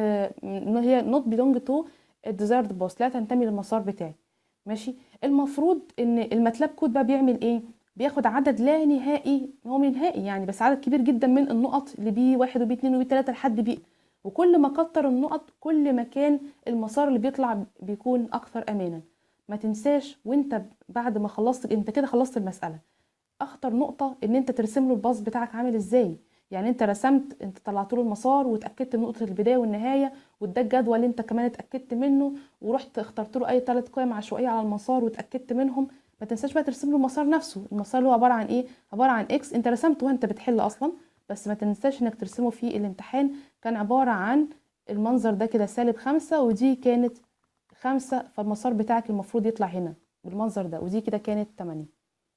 ان هي نوت بيلونج تو الديزايرد باص لا تنتمي للمسار بتاعي ماشي المفروض ان الماتلاب كود بقى بيعمل ايه بياخد عدد لا نهائي هو نهائي يعني بس عدد كبير جدا من النقط لبي واحد وبي اتنين وبي تلاته لحد بي وكل ما كتر النقط كل ما كان المسار اللي بيطلع بيكون اكثر امانا ما تنساش وانت بعد ما خلصت انت كده خلصت المساله اخطر نقطه ان انت ترسم له الباص بتاعك عامل ازاي يعني انت رسمت انت طلعت له المسار واتاكدت من نقطه البدايه والنهايه واداك جدول اللي انت كمان اتاكدت منه ورحت اخترت له اي ثلاث قيم عشوائيه على المسار واتاكدت منهم ما تنساش بقى ترسم له المسار نفسه المسار اللي هو عباره عن ايه عباره عن اكس انت رسمته وانت بتحل اصلا بس ما تنساش انك ترسمه في الامتحان كان عباره عن المنظر ده كده سالب خمسة ودي كانت خمسة فالمسار بتاعك المفروض يطلع هنا بالمنظر ده ودي كده كانت تمانية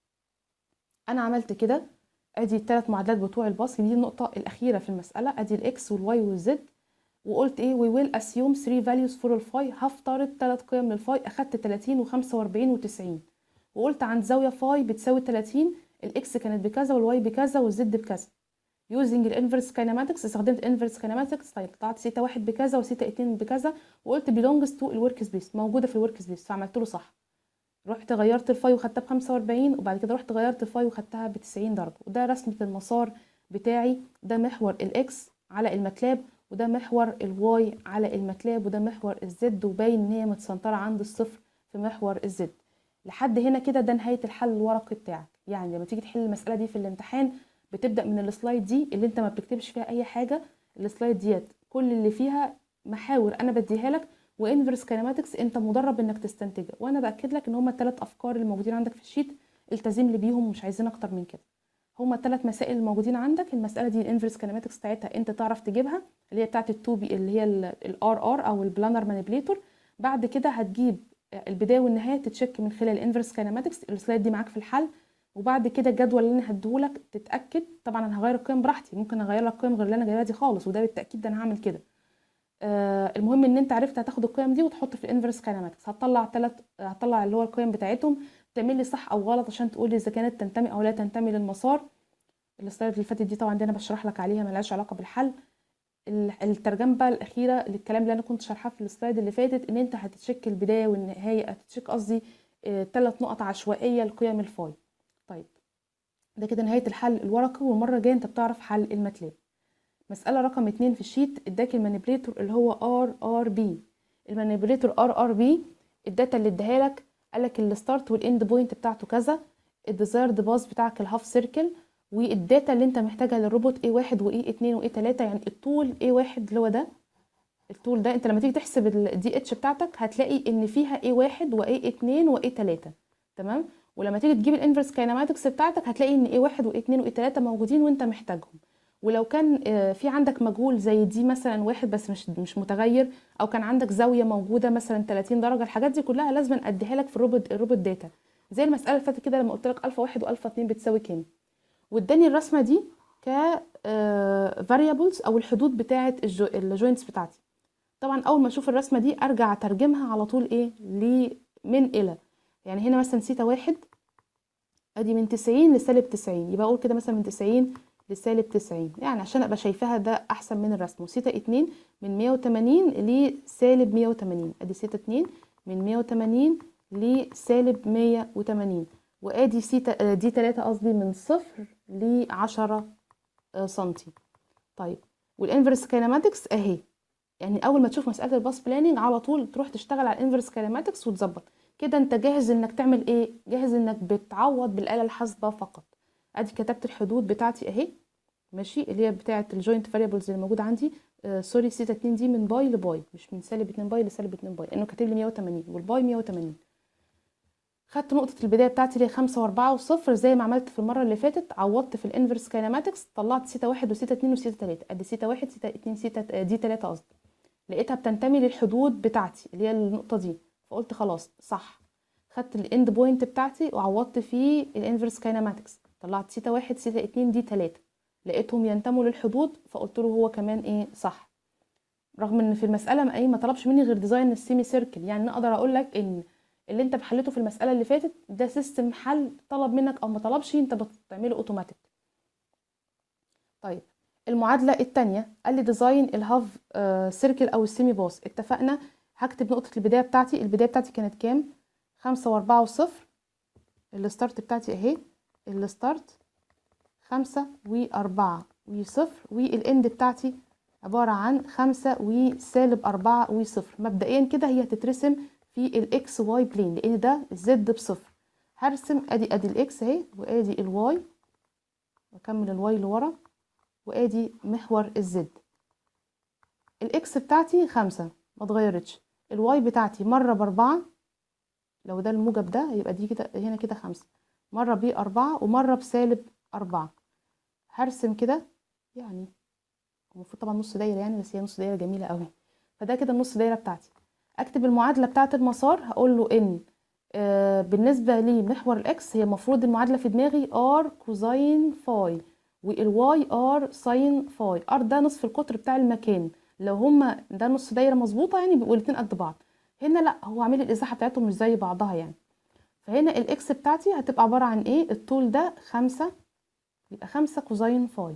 انا عملت كده ادي الثلاث معادلات بتوع الباص دي النقطه الاخيره في المساله ادي الاكس والواي والزد وقلت ايه we will assume 3 values for الفاي هفترض ثلاث قيم للفاي اخدت 30 و45 و90 وقلت عند زاويه فاي بتساوي 30 الاكس كانت بكذا والواي بكذا والزد بكذا using الانفرس كايناماتكس استخدمت انفرس كايناماتكس طيب قطعت سيتا واحد بكذا وسيتا اتنين بكذا وقلت belongs to الورك سبيس موجوده في الورك سبيس فعملت له صح رحت غيرت الفاي وخدتها ب 45 وبعد كده رحت غيرت الفاي وخدتها ب 90 درجه وده رسمه المسار بتاعي ده محور الاكس على الماتلاب وده محور الواي على الماتلاب وده محور الزد وباين ان هي متسنطره عند الصفر في محور الزد لحد هنا كده ده نهايه الحل الورقي بتاعك يعني لما تيجي تحل المساله دي في الامتحان بتبدا من السلايد دي اللي انت ما بتكتبش فيها اي حاجه السلايد ديت كل اللي فيها محاور انا بديها لك وانفرس كينماتكس انت مدرب انك تستنتجها وانا باكد لك ان هما الثلاث افكار اللي موجودين عندك في الشيت التزم لي بيهم مش عايزين اكتر من كده هما الثلاث مسائل الموجودين عندك المساله دي الانفرس كينماتكس بتاعتها انت تعرف تجيبها اللي هي بتاعه التو بي اللي هي الار ار او البلانر مانيبيليتور بعد كده هتجيب البدايه والنهايه تتشك من خلال الانفرس كينماتكس السلايد دي معاك في الحل وبعد كده الجدول اللي انا هديهولك تتاكد طبعا انا هغير القيم براحتي ممكن اغير لك قيم غير اللي انا جايبها دي خالص وده بالتاكيد ده انا هعمل كده آه المهم ان انت عرفت هتاخد القيم دي وتحط في الانفرس كاينماتكس هتطلع ثلاث هتطلع اللي هو القيم بتاعتهم تعمل لي صح او غلط عشان تقول لي اذا كانت تنتمي او لا تنتمي للمسار السلايد اللي فاتت دي طبعا دي انا بشرح لك عليها ملهاش علاقه بالحل الترجمه بقى الاخيره للكلام اللي انا كنت شارحاه في السلايد اللي فاتت ان انت هتتشك البدايه والنهايه هتتشك قصدي ثلاث آه نقط عشوائيه لقيم الفاي طيب ده كده نهايه الحل الورقي والمره الجايه انت بتعرف حل الماتلاب مسألة رقم اتنين في الشيت اداك المانيبيليتور اللي هو ار ار بي المانيبيليتور ار ار بي الداتا اللي اداها لك قالك الستارت والاند بوينت بتاعته كذا الديزايرد باس بتاعك الهاف سيركل والداتا اللي انت محتاجها للروبوت اي واحد واي اتنين واي تلاتة يعني الطول اي واحد اللي هو ده الطول ده انت لما تيجي تحسب الدي اتش بتاعتك هتلاقي ان فيها اي واحد واي اتنين واي تلاتة تمام ولما تيجي تجيب الانفرس كايناماتكس بتاعتك هتلاقي ان اي واحد واي اتنين واي تلاتة موجودين وانت محتاجهم ولو كان آه، في عندك مجهول زي دي مثلا واحد بس مش مش متغير او كان عندك زاويه موجوده مثلا 30 درجه الحاجات دي كلها لازم اديها لك في الروبوت الروبوت داتا زي المساله اللي فاتت كده لما قلت لك الفا واحد والفا اتنين بتساوي كام واداني الرسمه دي ك فاريبلز او الحدود بتاعه الجوينتس بتاعتي طبعا اول ما اشوف الرسمه دي ارجع اترجمها على طول ايه ل من الى يعني هنا مثلا سيتا واحد ادي من 90 لسالب 90 يبقى اقول كده مثلا من 90 لسالب 90 يعني عشان ابقى شايفاها ده احسن من الرسم وسيتا 2 من 180 لسالب 180 ادي سيتا 2 من 180 لسالب 180 وادي سيتا دي 3 قصدي من صفر ل 10 سنتي طيب والانفرس كايناماتكس اهي يعني اول ما تشوف مساله الباس بلاننج على طول تروح تشتغل على الانفرس كايناماتكس وتظبط كده انت جاهز انك تعمل ايه جاهز انك بتعوض بالاله الحاسبه فقط ادي كتبت الحدود بتاعتي اهي ماشي اللي هي بتاعه الجوينت فاريبلز اللي موجوده عندي آه سوري سيتا 2 دي من باي لباي مش من سالب 2 باي لسالب 2 باي لانه كاتب لي 180 والباي 180 خدت نقطة البداية بتاعتي اللي هي خمسة وأربعة وصفر زي ما عملت في المرة اللي فاتت عوضت في الانفرس كايناماتكس طلعت سيتا واحد وسيتا اتنين وسيتا تلاتة ادي سيتا واحد سيتا اتنين سيتا دي تلاتة قصدي لقيتها بتنتمي للحدود بتاعتي اللي هي النقطة دي فقلت خلاص صح خدت الاند بوينت بتاعتي وعوضت في الانفرس كايناماتكس طلعت سيتا واحد سيتا اتنين دي تلاتة لقيتهم ينتموا للحدود فقلت له هو كمان ايه صح رغم ان في المساله ما ايه ما طلبش مني غير ديزاين السيمي سيركل يعني انا اقدر اقول لك ان اللي انت حليته في المساله اللي فاتت ده سيستم حل طلب منك او ما طلبش انت بتعمله اوتوماتيك طيب المعادله الثانيه قال لي ديزاين الهاف آه سيركل او السيمي باس اتفقنا هكتب نقطه البدايه بتاعتي البدايه بتاعتي كانت كام خمسة واربعة وصفر الستارت بتاعتي اهي الستارت خمسة وأربعة وصفر والإند بتاعتي عبارة عن خمسة وسالب أربعة وصفر مبدئيا كده هي هتترسم في الإكس واي بلين لأن ده الزد بصفر هرسم أدي أدي الإكس أهي وأدي الواي وأكمل الواي لورا وأدي محور الزد الإكس بتاعتي خمسة ما اتغيرتش الواي بتاعتي مرة بأربعة لو ده الموجب ده يبقى دي كده هنا كده خمسة مرة بأربعة ومرة بسالب أربعة هرسم كده يعني المفروض طبعا نص دايرة يعني بس هي نص دايرة جميلة قوي فده كده النص دايرة بتاعتي اكتب المعادلة بتاعة المسار هقول له ان آه بالنسبة لمحور الاكس هي المفروض المعادلة في دماغي ار كوزين فاي والواي ار ساين فاي ار ده نصف القطر بتاع المكان لو هما ده نص دايرة مظبوطة يعني بيبقوا الاتنين قد بعض هنا لا هو عامل الازاحة بتاعتهم مش زي بعضها يعني فهنا الاكس بتاعتي هتبقى عبارة عن ايه الطول ده خمسة يبقى خمسة كوزين فاي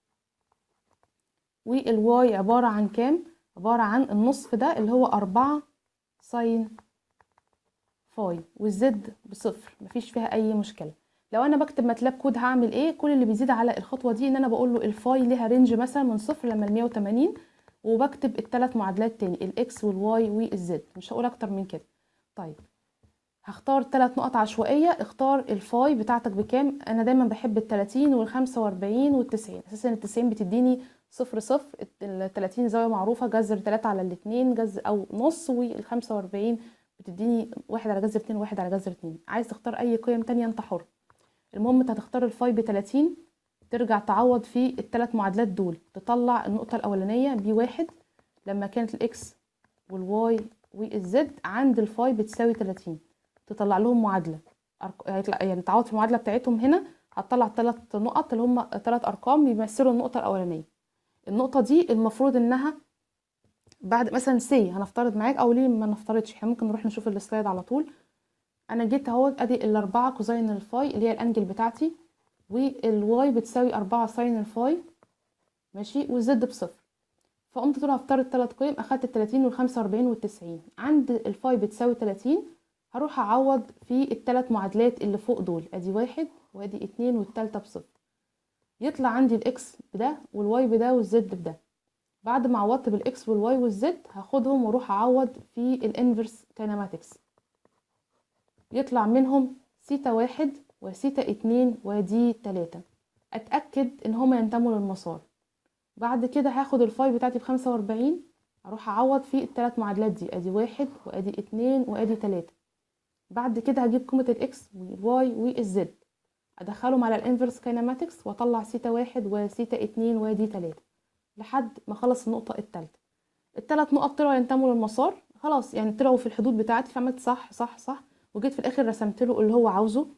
والواي عبارة عن كام عبارة عن النصف ده اللي هو أربعة ساين فاي والزد بصفر مفيش فيها أي مشكلة لو أنا بكتب ماتلاب كود هعمل إيه كل اللي بيزيد على الخطوة دي إن أنا بقول له الفاي ليها رينج مثلا من صفر لما المية وتمانين وبكتب التلات معادلات تاني الإكس والواي والزد مش هقول أكتر من كده طيب هختار ثلاث نقط عشوائية اختار الفاي بتاعتك بكام انا دايما بحب التلاتين والخمسة واربعين والتسعين اساسا التسعين بتديني صفر صفر التلاتين زاوية معروفة جذر تلاتة على الاتنين جذر او نص والخمسة واربعين بتديني واحد على جذر اتنين وواحد على جذر اتنين عايز تختار اي قيم تانية انت حر المهم انت هتختار الفاي بتلاتين ترجع تعوض في التلات معادلات دول تطلع النقطة الاولانية بي واحد لما كانت الاكس والواي والزد عند الفاي بتساوي تلاتين تطلع لهم معادله يعني تعوض في المعادله بتاعتهم هنا هتطلع ثلاث نقط اللي هم ثلاث ارقام بيمثلوا النقطه الاولانيه النقطه دي المفروض انها بعد مثلا سي هنفترض معاك او ليه ما نفترضش احنا ممكن نروح نشوف السلايد على طول انا جيت اهو ادي الاربعه كوزين الفاي اللي هي الانجل بتاعتي والواي بتساوي أربعة ساين الفاي ماشي والزد بصفر فقمت طول هفترض ثلاث قيم اخدت التلاتين والخمسة واربعين والتسعين عند الفاي بتساوي تلاتين هروح اعوض في الثلاث معادلات اللي فوق دول ادي واحد وادي اتنين والتالتة بصفر يطلع عندي الاكس بده والواي بده والزد بده بعد ما عوضت بالاكس والواي والزد هاخدهم واروح اعوض في الانفرس كيناماتكس يطلع منهم سيتا واحد وسيتا اتنين ودي تلاتة اتأكد ان هما ينتموا للمسار بعد كده هاخد الفاي بتاعتي بخمسة واربعين اروح اعوض في التلات معادلات دي ادي واحد وادي اتنين وادي تلاتة بعد كده هجيب قيمة الاكس والواي والزد ادخلهم على الانفرس كيناماتكس واطلع سيتا واحد وسيتا اتنين ودي تلاتة لحد ما اخلص النقطة التالتة التلات نقط طلعوا ينتموا للمسار خلاص يعني طلعوا في الحدود بتاعتي فعملت صح صح صح وجيت في الاخر رسمت له اللي هو عاوزه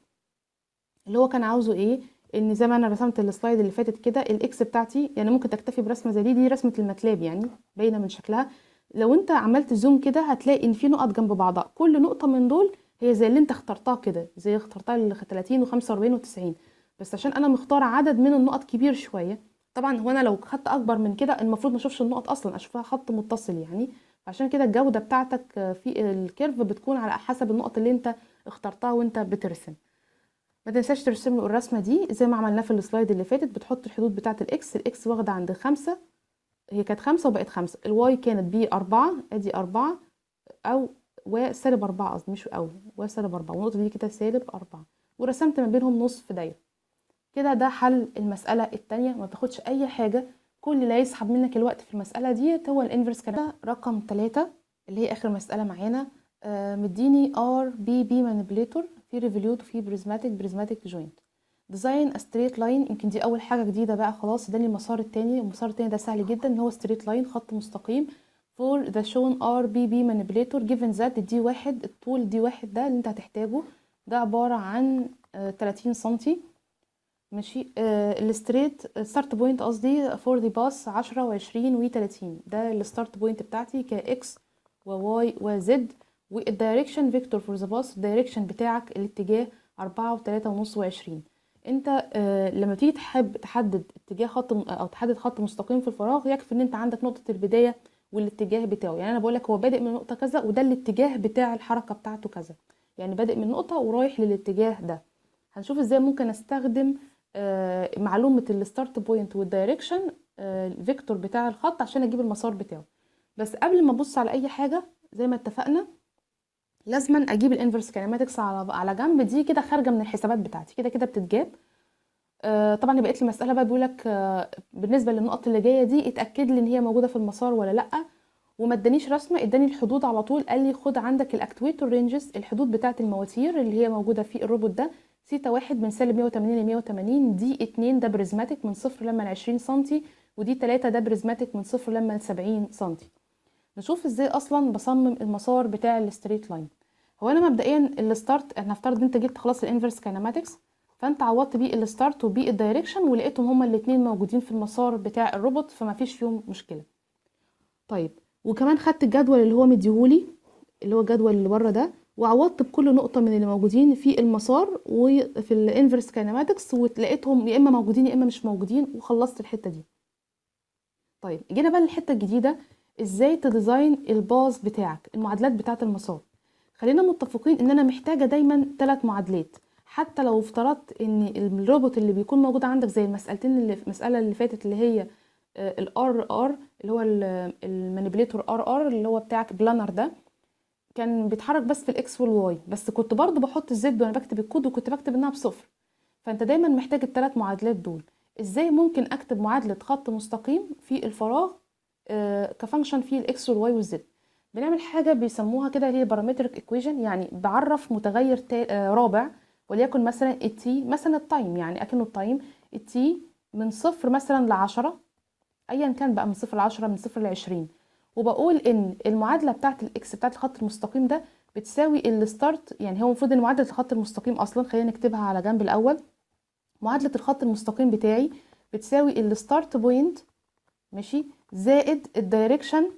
اللي هو كان عاوزه ايه ان زي ما انا رسمت السلايد اللي فاتت كده الاكس بتاعتي يعني ممكن تكتفي برسمه زي دي دي رسمه الماتلاب يعني باينه من شكلها لو انت عملت زوم كده هتلاقي ان في نقط جنب بعضها كل نقطه من دول هي زي اللي انت اخترتها كده زي اخترتها ال 30 و45 و90 بس عشان انا مختاره عدد من النقط كبير شويه طبعا هو انا لو خدت اكبر من كده المفروض ما اشوفش النقط اصلا اشوفها خط متصل يعني عشان كده الجوده بتاعتك في الكيرف بتكون على حسب النقط اللي انت اخترتها وانت بترسم ما تنساش ترسم له الرسمه دي زي ما عملناه في السلايد اللي فاتت بتحط الحدود بتاعه الاكس الاكس واخده عند خمسة هي كانت خمسة وبقت خمسة الواي كانت بي أربعة ادي أربعة او وسالب أربعة قصدي مش او وسالب أربعة والنقطة دي كده سالب أربعة ورسمت ما بينهم نص في دايرة كده ده حل المسألة التانية ما تاخدش أي حاجة كل اللي هيسحب منك الوقت في المسألة ديت هو الانفرس كده رقم تلاتة اللي هي آخر مسألة معانا آه مديني ار بي بي مانيبيليتور في ريفوليوت وفي بريزماتيك بريزماتيك جوينت ديزاين ستريت لاين يمكن دي اول حاجه جديده بقى خلاص ده المسار التاني المسار التاني ده سهل جدا ان هو ستريت لاين خط مستقيم for the shown RBB manipulator given that دي واحد الطول دي واحد ده اللي انت هتحتاجه ده عبارة عن آه 30 سنتي ماشي آه الستريت ستارت بوينت قصدي فور ذا باس 10 وعشرين وتلاتين ده الستارت بوينت بتاعتي كاكس وواي وزد والدايركشن فيكتور فور ذا باس الدايركشن بتاعك الاتجاه أربعة وتلاتة ونص وعشرين انت آه لما تيجي تحب تحدد اتجاه خط او تحدد خط مستقيم في الفراغ يكفي ان انت عندك نقطة البداية والاتجاه بتاعه يعني انا بقولك هو بادئ من نقطة كذا وده الاتجاه بتاع الحركة بتاعته كذا يعني بادئ من نقطة ورايح للاتجاه ده هنشوف ازاي ممكن استخدم آه معلومة الستارت بوينت والدايركشن آه الفيكتور بتاع الخط عشان اجيب المسار بتاعه بس قبل ما ابص على اي حاجة زي ما اتفقنا لازما اجيب الانفرس كينماتكس على على جنب دي كده خارجه من الحسابات بتاعتي كده كده بتتجاب آه طبعا بقيت لي مساله بقى بيقول لك آه بالنسبه للنقط اللي جايه دي اتاكد لي ان هي موجوده في المسار ولا لا وما ادانيش رسمه اداني الحدود على طول قال لي خد عندك الاكتويتور رينجز الحدود بتاعه المواتير اللي هي موجوده في الروبوت ده سيتا واحد من سالب 180 ل 180 دي اتنين ده بريزماتيك من صفر لما ل 20 سنتي ودي تلاتة ده بريزماتيك من صفر لما ل 70 سنتي نشوف ازاي اصلا بصمم المسار بتاع الستريت لاين هو انا مبدئيا الستارت انا هفترض انت جبت خلاص الانفرس كينماتكس فانت عوضت بيه الستارت وبيه الدايركشن ولقيتهم هما الاثنين موجودين في المسار بتاع الروبوت فما فيش فيهم مشكله طيب وكمان خدت الجدول اللي هو مديهولي اللي هو الجدول اللي بره ده وعوضت بكل نقطه من اللي موجودين في المسار وفي الانفرس كينماتكس ولقيتهم يا اما موجودين يا اما مش موجودين وخلصت الحته دي طيب جينا بقى للحته الجديده ازاي تديزاين الباص بتاعك المعادلات بتاعه المسار خلينا متفقين ان انا محتاجه دايما ثلاث معادلات حتى لو افترضت ان الروبوت اللي بيكون موجود عندك زي المسالتين اللي في المساله اللي فاتت اللي هي الار ار اللي هو المانيبيليتور ار ار اللي هو بتاعك بلانر ده كان بيتحرك بس في الاكس والواي بس كنت برضو بحط الزد وانا بكتب الكود وكنت بكتب انها بصفر فانت دايما محتاج الثلاث معادلات دول ازاي ممكن اكتب معادله خط مستقيم في الفراغ آه كفانكشن في الاكس والواي والزد بنعمل حاجه بيسموها كده اللي هي بارامتريك ايكويشن يعني بعرف متغير آه رابع وليكن مثلا التي مثلا التايم يعني اكنه التايم التي من صفر مثلا لعشرة ايا كان بقى من صفر لعشرة من صفر لعشرين وبقول ان المعادله بتاعت الاكس بتاعت الخط المستقيم ده بتساوي الستارت يعني هو المفروض ان معادله الخط المستقيم اصلا خلينا نكتبها على جنب الاول معادله الخط المستقيم بتاعي بتساوي الستارت بوينت ماشي زائد الدايركشن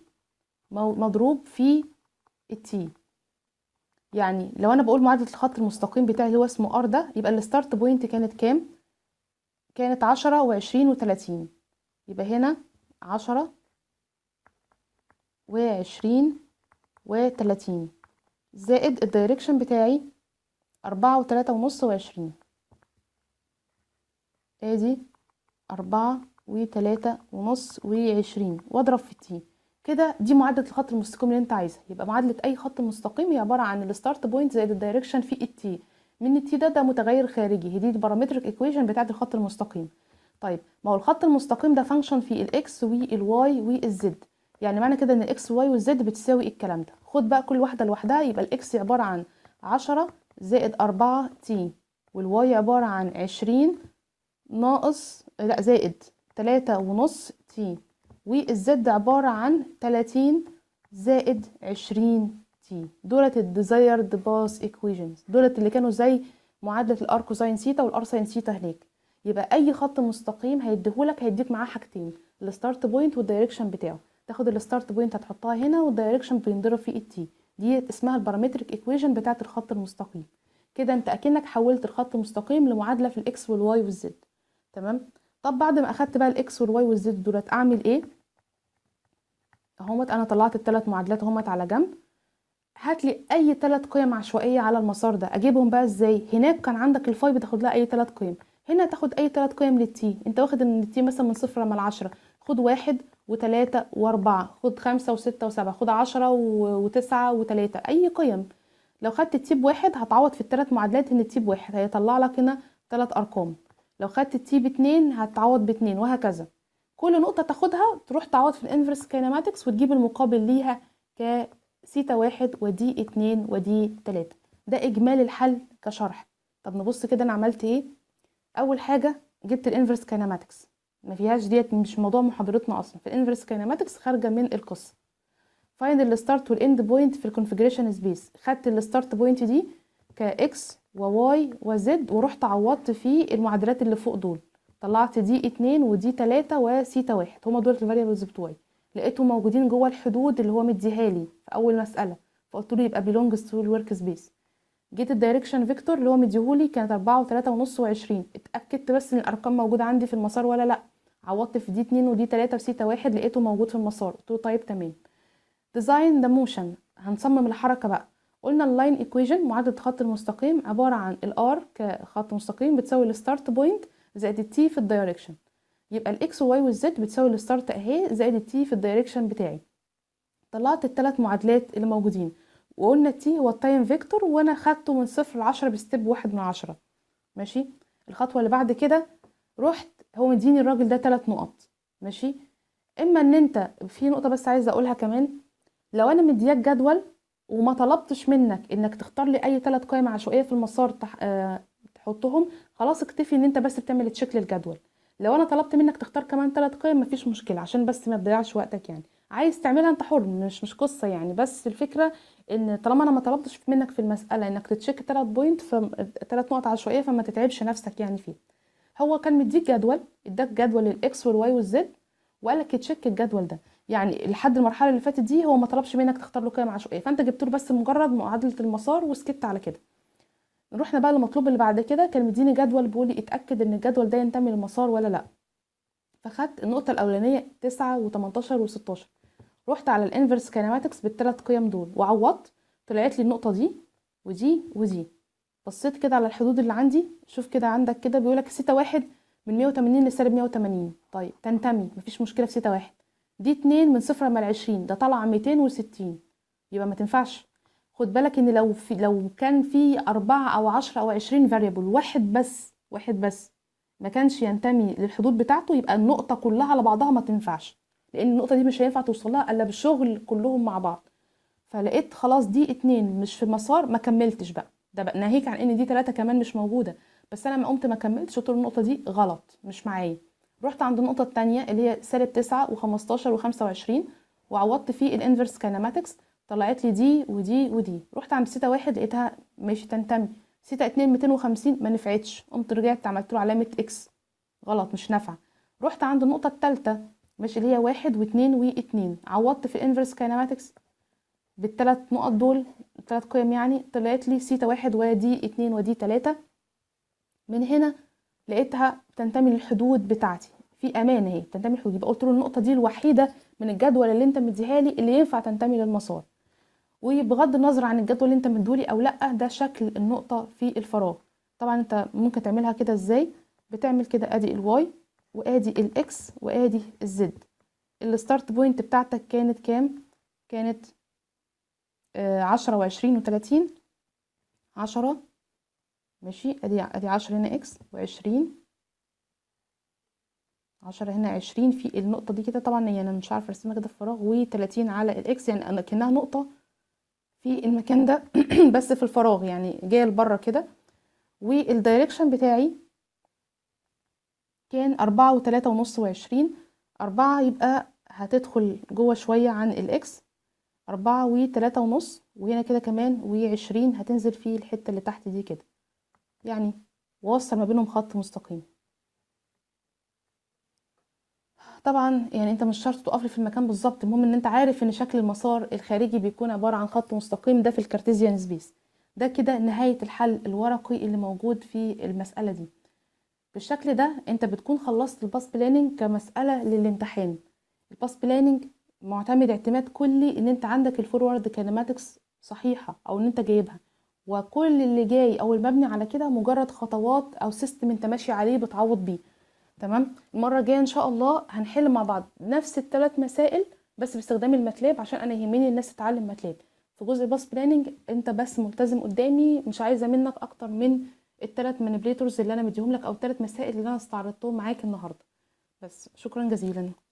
مضروب في التي يعني لو انا بقول معادله الخط المستقيم بتاعي اللي هو اسمه ار ده يبقى الستارت بوينت كانت كام كانت عشرة وعشرين وتلاتين يبقى هنا عشرة وعشرين وتلاتين زائد الدايركشن بتاعي أربعة وتلاتة ونص وعشرين ادي أربعة وتلاتة ونص وعشرين واضرب في التي كده دي معادلة الخط المستقيم اللي انت عايزها يبقى معادلة أي خط مستقيم هي عبارة عن الستارت بوينت زائد الدايركشن في التي من التي ده ده متغير خارجي هي دي البارامتريك ايكويشن بتاعت الخط المستقيم طيب ما هو الخط المستقيم ده فانكشن في الاكس والواي والزد يعني معنى كده ان الاكس والواي والزد بتساوي الكلام ده خد بقى كل واحدة لوحدها يبقى الاكس عبارة عن عشرة زائد أربعة تي والواي عبارة عن عشرين ناقص لا زائد تلاتة ونص تي والزد عبارة عن تلاتين زائد عشرين تي دولت الديزايرد باس ايكويشنز دولت اللي كانوا زي معادلة الار كوزين سيتا والار ساين سيتا هناك يبقى اي خط مستقيم هيديهولك هيديك معاه حاجتين الستارت بوينت والدايركشن بتاعه تاخد الستارت بوينت هتحطها هنا والدايركشن بينضرب في التي دي اسمها البارامتريك ايكويشن بتاعه الخط المستقيم كده انت اكنك حولت الخط المستقيم لمعادله في الاكس والواي والزد تمام طب بعد ما اخدت بقى الاكس والواي والزد دولت اعمل ايه اهومت انا طلعت الثلاث معادلات اهومت على جنب هات لي اي ثلاث قيم عشوائيه على المسار ده اجيبهم بقى ازاي هناك كان عندك الفاي بتاخد لها اي ثلاث قيم هنا تاخد اي ثلاث قيم للتي انت واخد ان التي مثلا من صفر لما العشرة خد واحد وتلاتة واربعة خد خمسة وستة وسبعة خد عشرة وتسعة وتلاتة اي قيم لو خدت التي بواحد هتعوض في الثلاث معادلات ان التي بواحد هيطلع لك هنا ثلاث ارقام لو خدت التي باتنين هتعوض باتنين وهكذا كل نقطة تاخدها تروح تعوض في الانفرس كيناماتكس وتجيب المقابل ليها ك سيتا واحد ودي اتنين ودي تلاتة ده اجمالي الحل كشرح طب نبص كده انا عملت ايه اول حاجة جبت الانفرس كيناماتكس ما فيهاش ديت مش موضوع محاضرتنا اصلا في الانفرس كيناماتكس خارجة من القصة فايند الستارت والاند بوينت في الكونفيجريشن سبيس خدت الستارت بوينت دي كاكس وواي وزد ورحت عوضت في المعادلات اللي فوق دول طلعت دي اتنين ودي تلاتة وسيتا واحد هما دول الفاريبلز بتوعي لقيتهم موجودين جوه الحدود اللي هو مديها لي في اول مساله فقلت له يبقى belongs to الورك سبيس جيت الدايركشن فيكتور اللي هو مديهولي كانت أربعة وتلاتة ونص وعشرين اتأكدت بس ان الأرقام موجودة عندي في المسار ولا لأ عوضت في دي اتنين ودي تلاتة وسيتا واحد لقيته موجود في المسار قلت له طيب تمام ديزاين ذا موشن هنصمم الحركة بقى قلنا اللاين ايكويشن معادلة الخط المستقيم عبارة عن الار كخط مستقيم بتساوي الستارت بوينت زائد التي في الدايركشن يبقى الاكس والواي والزد بتساوي الستارت اهي زائد التي في الدايركشن بتاعي طلعت الثلاث معادلات اللي موجودين وقلنا التي هو التايم فيكتور وانا خدته من صفر لعشرة بستيب واحد من عشرة ماشي الخطوة اللي بعد كده رحت هو مديني الراجل ده ثلاث نقط ماشي اما ان انت في نقطة بس عايزة اقولها كمان لو انا مدياك جدول وما طلبتش منك انك تختار لي اي ثلاث قيم عشوائية في المسار تح... أه... تحطهم خلاص اكتفي ان انت بس بتعمل تشيك للجدول لو انا طلبت منك تختار كمان ثلاث قيم مفيش مشكله عشان بس ما تضيعش وقتك يعني عايز تعملها انت حر مش مش قصه يعني بس الفكره ان طالما انا ما طلبتش منك في المساله انك تتشيك ثلاث بوينت ثلاث نقط عشوائيه فما تتعبش نفسك يعني فيه هو كان مديك جدول اداك جدول الاكس والواي والزد وقال لك تشيك الجدول ده يعني لحد المرحله اللي فاتت دي هو ما طلبش منك تختار له قيم عشوائيه فانت جبت له بس مجرد معادله المسار وسكت على كده رحنا بقى للمطلوب اللي بعد كده كان مديني جدول بيقول لي اتاكد ان الجدول ده ينتمي للمسار ولا لا فخدت النقطة الأولانية تسعة وتمنتاشر وستاشر رحت على الانفرس كيناماتكس بالثلاث قيم دول وعوضت طلعت لي النقطة دي ودي ودي بصيت كده على الحدود اللي عندي شوف كده عندك كده بيقولك سيتا واحد من مية وتمانين لسالب مية وتمانين طيب تنتمي مفيش مشكلة في سيتا واحد دي اتنين من صفر لما العشرين ده طلع ميتين وستين يبقى ما تنفعش خد بالك ان لو في لو كان في أربعة أو عشرة أو عشرين فاريبل واحد بس واحد بس ما كانش ينتمي للحدود بتاعته يبقى النقطة كلها على بعضها ما تنفعش لأن النقطة دي مش هينفع توصلها إلا بالشغل كلهم مع بعض فلقيت خلاص دي اتنين مش في المسار ما كملتش بقى ده بقى ناهيك عن ان دي تلاتة كمان مش موجودة بس انا ما قمت ما كملتش قلت له النقطة دي غلط مش معايا رحت عند النقطة التانية اللي هي سالب تسعة وخمستاشر وخمسة وعشرين وعوضت فيه الانفرس كيناماتكس طلعت لي دي ودي ودي رحت عند سيتا واحد لقيتها ماشي تنتمي سيتا اتنين ميتين وخمسين ما نفعتش قمت رجعت عملت له علامة اكس غلط مش نافعة رحت عند النقطة التالتة ماشي اللي هي واحد واتنين واتنين عوضت في الانفرس كيناماتكس بالتلات نقط دول التلات قيم يعني طلعت لي سيتا واحد ودي اتنين ودي تلاتة من هنا لقيتها تنتمي للحدود بتاعتي في امان اهي تنتمي للحدود يبقى قلت له النقطة دي الوحيدة من الجدول اللي انت مديها لي اللي ينفع تنتمي للمسار وبغض النظر عن الجدول اللي انت مديهولي او لا ده شكل النقطة في الفراغ طبعا انت ممكن تعملها كده ازاي بتعمل كده ادي الواي وادي الاكس وادي الزد الستارت بوينت بتاعتك كانت كام كانت آه عشرة وعشرين وتلاتين عشرة ماشي ادي ادي عشرة هنا اكس وعشرين عشرة هنا عشرين في النقطة دي كده طبعا يعني انا مش عارفة ارسمها كده في فراغ وتلاتين على الاكس يعني انا كأنها نقطة في المكان ده بس في الفراغ يعني جاية لبره كده والدايركشن بتاعي كان أربعة وتلاتة ونص وعشرين أربعة يبقى هتدخل جوه شوية عن الإكس أربعة وتلاتة ونص وهنا كده كمان وعشرين هتنزل في الحتة اللي تحت دي كده يعني ووصل ما بينهم خط مستقيم طبعا يعني انت مش شرط تقف لي في المكان بالظبط المهم ان انت عارف ان شكل المسار الخارجي بيكون عبارة عن خط مستقيم ده في الكارتيزيان سبيس ده كده نهاية الحل الورقي اللي موجود في المسألة دي بالشكل ده انت بتكون خلصت الباس بلاننج كمسألة للامتحان الباس بلاننج معتمد اعتماد كلي ان انت عندك الفورورد كينماتكس صحيحة او ان انت جايبها وكل اللي جاي او المبني على كده مجرد خطوات او سيستم انت ماشي عليه بتعوض بيه تمام المرة الجاية ان شاء الله هنحل مع بعض نفس الثلاث مسائل بس باستخدام الماتلاب عشان انا يهمني الناس تتعلم ماتلاب في جزء الباس بلاننج انت بس ملتزم قدامي مش عايزه منك اكتر من الثلاث مانيبيليتورز اللي انا مديهم لك او الثلاث مسائل اللي انا استعرضتهم معاك النهارده بس شكرا جزيلا